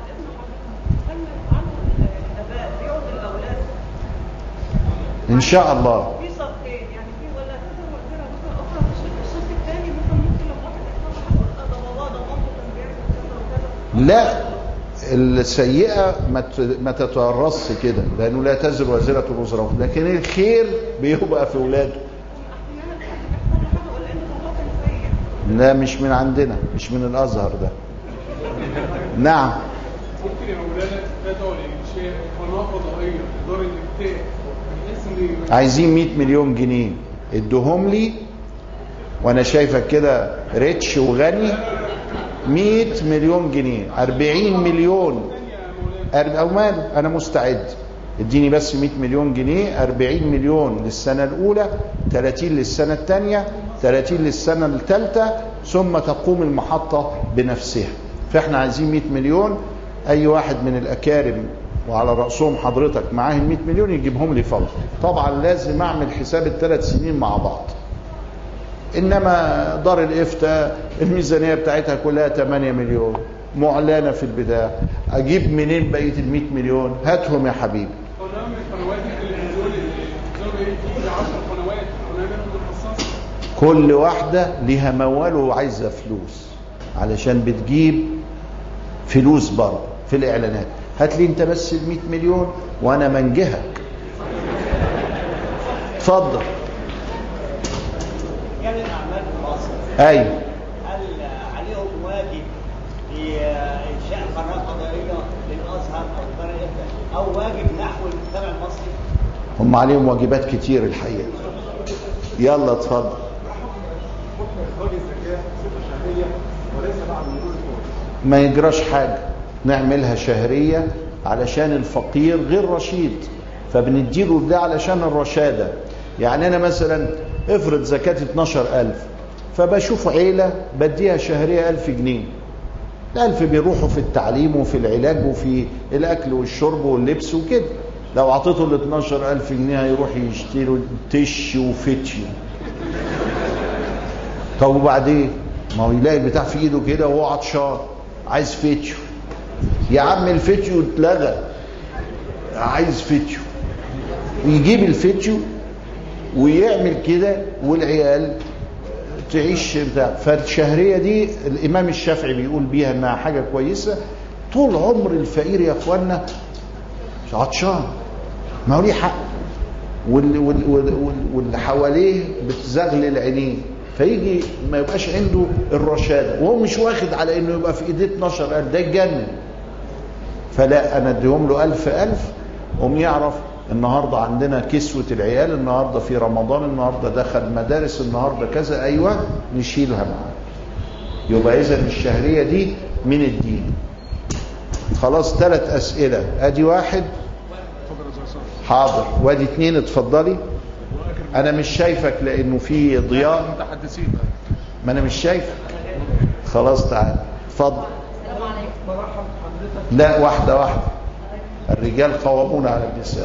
ان شاء الله في صفين يعني في ولا تقدر ولا ممكن اخرى في الشق الشق الثاني ممكن ممكن لو واحد اتصلح ده بابا ده مامته كان بيعمل كذا وكذا لا السيئة ما ت- ما تتورثش كده لأنه لا تزر وازرة وزر أخرى لكن الخير بيبقى في ولاده احيانا بيحصل له حاجه ولا ان بابا كان سيء لا مش من عندنا مش من الأزهر ده نعم ممكن يا مولانا تدعو لإنشاء قناة فضائية لدار الإفتاء بحيث إن عايزين 100 مليون جنيه ادوهم لي وانا شايفك كده ريتش وغني 100 مليون جنيه 40 مليون أر- او ماله انا مستعد اديني بس 100 مليون جنيه 40 مليون للسنة الأولى 30 للسنة الثانية 30 للسنة الثالثة ثم تقوم المحطة بنفسها فاحنا عايزين 100 مليون أي واحد من الأكارم وعلى رأسهم حضرتك معاه ال 100 مليون يجيبهم لي فورا طبعا لازم أعمل حساب الثلاث سنين مع بعض انما دار الافتاء الميزانيه بتاعتها كلها 8 مليون معلنه في البدايه اجيب منين بقيه ال 100 مليون هاتهم يا حبيبي قناة من قنوات التلفزيون اللي في 10 قنوات قناة منهم مخصصة كل واحده ليها موال وعايزه فلوس علشان بتجيب فلوس برضه في الاعلانات هات لي انت بس ال 100 مليون وانا منجهك اتفضل رجال الاعمال في مصر ايوه هل عليهم واجب في انشاء قناه فضائيه للازهر او دار الإفتاء او واجب نحو المجتمع المصري؟ هم عليهم واجبات كتير الحقيقه يلا اتفضل إخراج الزكاة صفة شهرية وليس بعد مرور الفور ما يجراش حاجة نعملها شهرية علشان الفقير غير رشيد فبنديله ده علشان الرشادة يعني أنا مثلا افرض زكاة 12000 فبشوف عيلة بديها شهرية 1000 جنيه الألف بيروحوا في التعليم وفي العلاج وفي الأكل والشرب واللبس وكده لو عطيته ال 12000 جنيه هيروح يشتروا تش وفتش طب وبعدين ما هو يلاقي البتاع في ايده كده وهو عطشان عايز فتشو يا عم الفتشو اتلغى عايز فتشو ويجيب الفتشو ويعمل كده والعيال تعيش بتاع فالشهريه دي الامام الشافعي بيقول بيها انها حاجه كويسه طول عمر الفقير يا اخوانا عطشان ما هو ليه حق وال- وال- وال- وال- واللي حواليه بتزغلل عينيه فيجي ما يبقاش عنده الرشاده وهو مش واخد على انه يبقى في ايديه 12000 ده يتجنن فلا انا اديهم له ألف ألف قوم يعرف النهارده عندنا كسوه العيال النهارده في رمضان النهارده دخل مدارس النهارده كذا ايوه نشيلها معاه يبقى اذا الشهريه دي من الدين خلاص ثلاث اسئله ادي واحد حاضر وادي اتنين اتفضلي انا مش شايفك لانه في ضياء متحدثين ما انا مش شايفك خلاص تعال اتفضل لا واحدة واحدة الرجال قوامون على النساء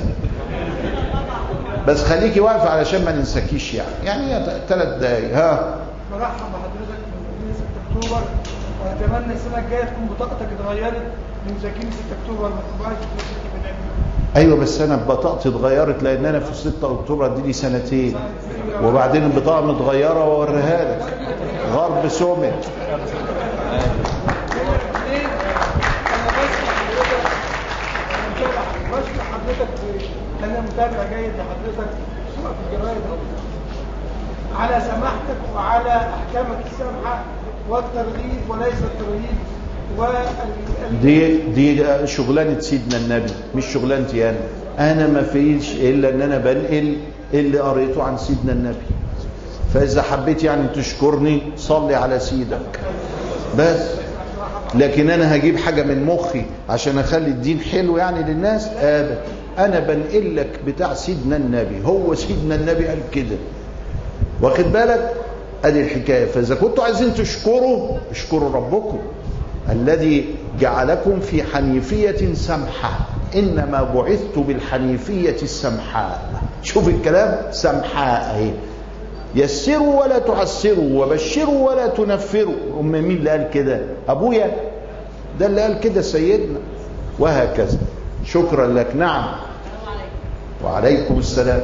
بس خليكي واقفة علشان ما ننساكيش يعني يعني ثلاث دقايق ها برحب بحضرتك من مدينة 6 اكتوبر واتمنى السنه الجايه تكون بطاقتك اتغيرت من سكين 6 اكتوبر ما تبقاش في 6 بنات ايوه بس انا بطاقتي اتغيرت لان انا في 6 اكتوبر دي لي سنتين وبعدين البطاقه متغيره واوريها لك غرب سومت بشكر حضرتك في انا متابع جيد لحضرتك سواء في الجرايد او على سماحتك وعلى احكامك السامحه والترغيب وليس الترهيب وال- دي دي شغلانه سيدنا النبي مش شغلانتي انا انا ما فيش الا ان انا بنقل اللي قريته عن سيدنا النبي فاذا حبيت يعني تشكرني صلي على سيدك بس لكن انا هجيب حاجه من مخي عشان اخلي الدين حلو يعني للناس ابدا انا بنقل لك بتاع سيدنا النبي هو سيدنا النبي قال كده واخد بالك ادي الحكايه فاذا كنتوا عايزين تشكروا اشكروا ربكم الذي جعلكم في حنيفيه سمحه انما بعثت بالحنيفيه السمحاء شوف الكلام سمحاء اهي يسروا ولا تعسروا وبشروا ولا تنفروا ام مين اللي قال كده ابويا ده اللي قال كده سيدنا وهكذا شكرا لك نعم وعليكم السلام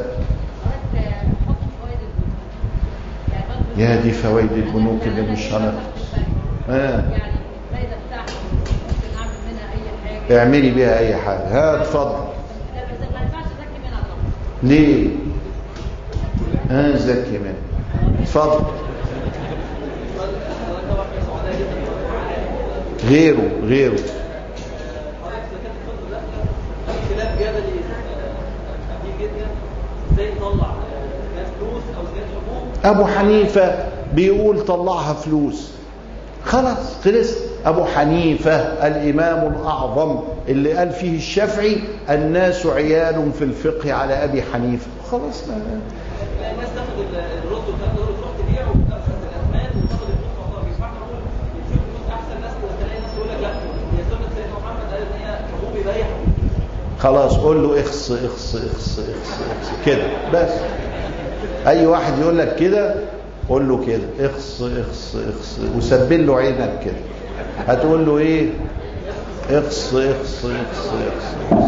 يا دي فوائد البنوك اللي مش هنقص آه. الفايده بتاعته ممكن اعمل منها اي حاجه اعملي بيها اي حاجه ها اتفضل لا بس ما ينفعش ازكي منها طبعا ليه ها زكي منه اتفضل غيره غيره خلاف جدلي كتير جدا ازاي نطلع ناس فلوس او زكاه حقوق ابو حنيفه بيقول طلعها فلوس خلاص خلص ابو حنيفه الامام الاعظم اللي قال فيه الشافعي الناس عيال في الفقه على ابي حنيفه خلاص ما الناس تاخد الرز والكلام ده تروح تبيعه وتاخد الاثمان وتاخد الفلوس مع بعض فاحنا نقول نشوف فلوس احسن ناس تلاقي ناس تقول لك لا هي سنه سيدنا محمد قال ان هي حقوق يبيع خلاص قول له اخص اخص اخص اخص اخص كده بس اي واحد يقول لك كده قول له كده اخص اخص اخص وسبل له عينك كده هتقول له ايه اخص اخص اخص اخص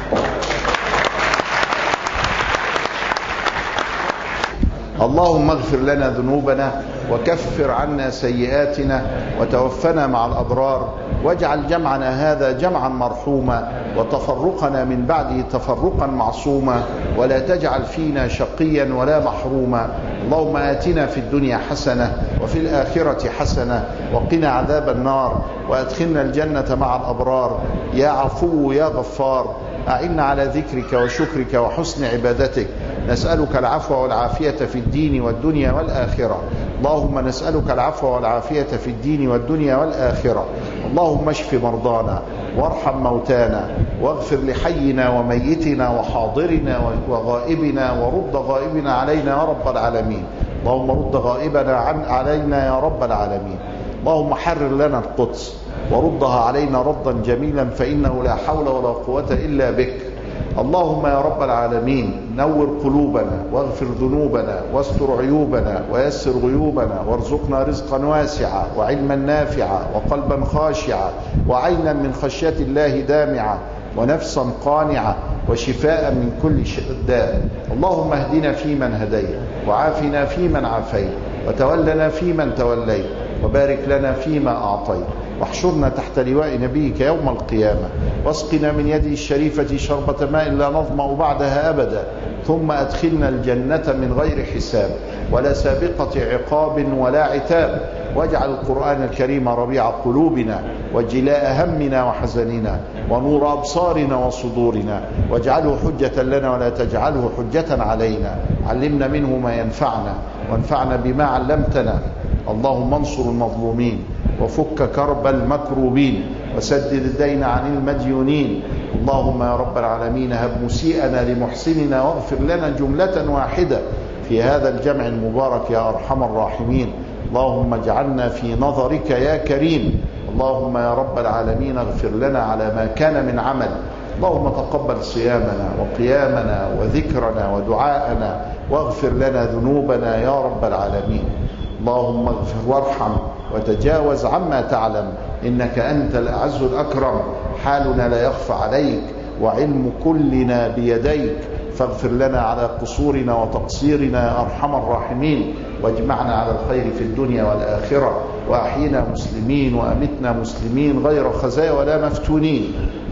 اللهم اغفر لنا ذنوبنا وكفر عنا سيئاتنا وتوفنا مع الابرار واجعل جمعنا هذا جمعا مرحوما وتفرقنا من بعده تفرقا معصوما ولا تجعل فينا شقيا ولا محروما اللهم اتنا في الدنيا حسنه وفي الاخره حسنه وقنا عذاب النار وادخلنا الجنه مع الابرار يا عفو يا غفار أعنا على ذكرك وشكرك وحسن عبادتك نسألك العفو والعافية في الدين والدنيا والآخرة اللهم نسألك العفو والعافية في الدين والدنيا والآخرة اللهم اشف مرضانا وارحم موتانا واغفر لحينا وميتنا وحاضرنا وغائبنا ورد غائبنا علينا يا رب العالمين اللهم رد غائبنا عن علينا يا رب العالمين اللهم حرر لنا القدس وردها علينا ردا جميلا فإنه لا حول ولا قوة إلا بك اللهم يا رب العالمين نور قلوبنا واغفر ذنوبنا واستر عيوبنا ويسر غيوبنا وارزقنا رزقا واسعا وعلما نافعا وقلبا خاشعا وعينا من خشية الله دامعة ونفسا قانعة وشفاء من كل داء اللهم اهدنا فيمن هديت وعافنا فيمن عافيت وتولنا فيمن توليت وبارك لنا فيما أعطيت واحشرنا تحت لواء نبيك يوم القيامة واسقنا من يده الشريفة شربة ماء لا نظمأ بعدها أبدا ثم أدخلنا الجنة من غير حساب ولا سابقة عقاب ولا عتاب واجعل القرآن الكريم ربيع قلوبنا وجلاء همنا وحزننا ونور أبصارنا وصدورنا واجعله حجة لنا ولا تجعله حجة علينا علمنا منه ما ينفعنا وانفعنا بما علمتنا اللهم انصر المظلومين وفك كرب المكروبين وسدد الدين عن المديونين اللهم يا رب العالمين هب مسيئنا لمحسننا واغفر لنا جملة واحدة في هذا الجمع المبارك يا أرحم الراحمين اللهم اجعلنا في نظرك يا كريم اللهم يا رب العالمين اغفر لنا على ما كان من عمل اللهم تقبل صيامنا وقيامنا وذكرنا ودعاءنا واغفر لنا ذنوبنا يا رب العالمين اللهم اغفر وارحم وتجاوز عما تعلم انك انت الاعز الاكرم حالنا لا يخفى عليك وعلم كلنا بيديك فاغفر لنا على قصورنا وتقصيرنا يا ارحم الراحمين واجمعنا على الخير في الدنيا والاخره واحينا مسلمين وامتنا مسلمين غير خزايا ولا مفتونين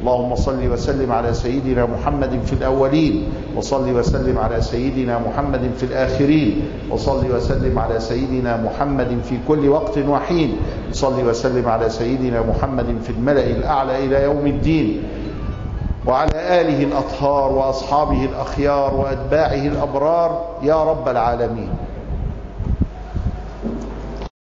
اللهم صل وسلم على سيدنا محمد في الأولين وصل وسلم على سيدنا محمد في الآخرين وصل وسلم على سيدنا محمد في كل وقت وحين صل وسلم على سيدنا محمد في الملأ الأعلى إلى يوم الدين وعلى آله الأطهار وأصحابه الأخيار وأتباعه الأبرار يا رب العالمين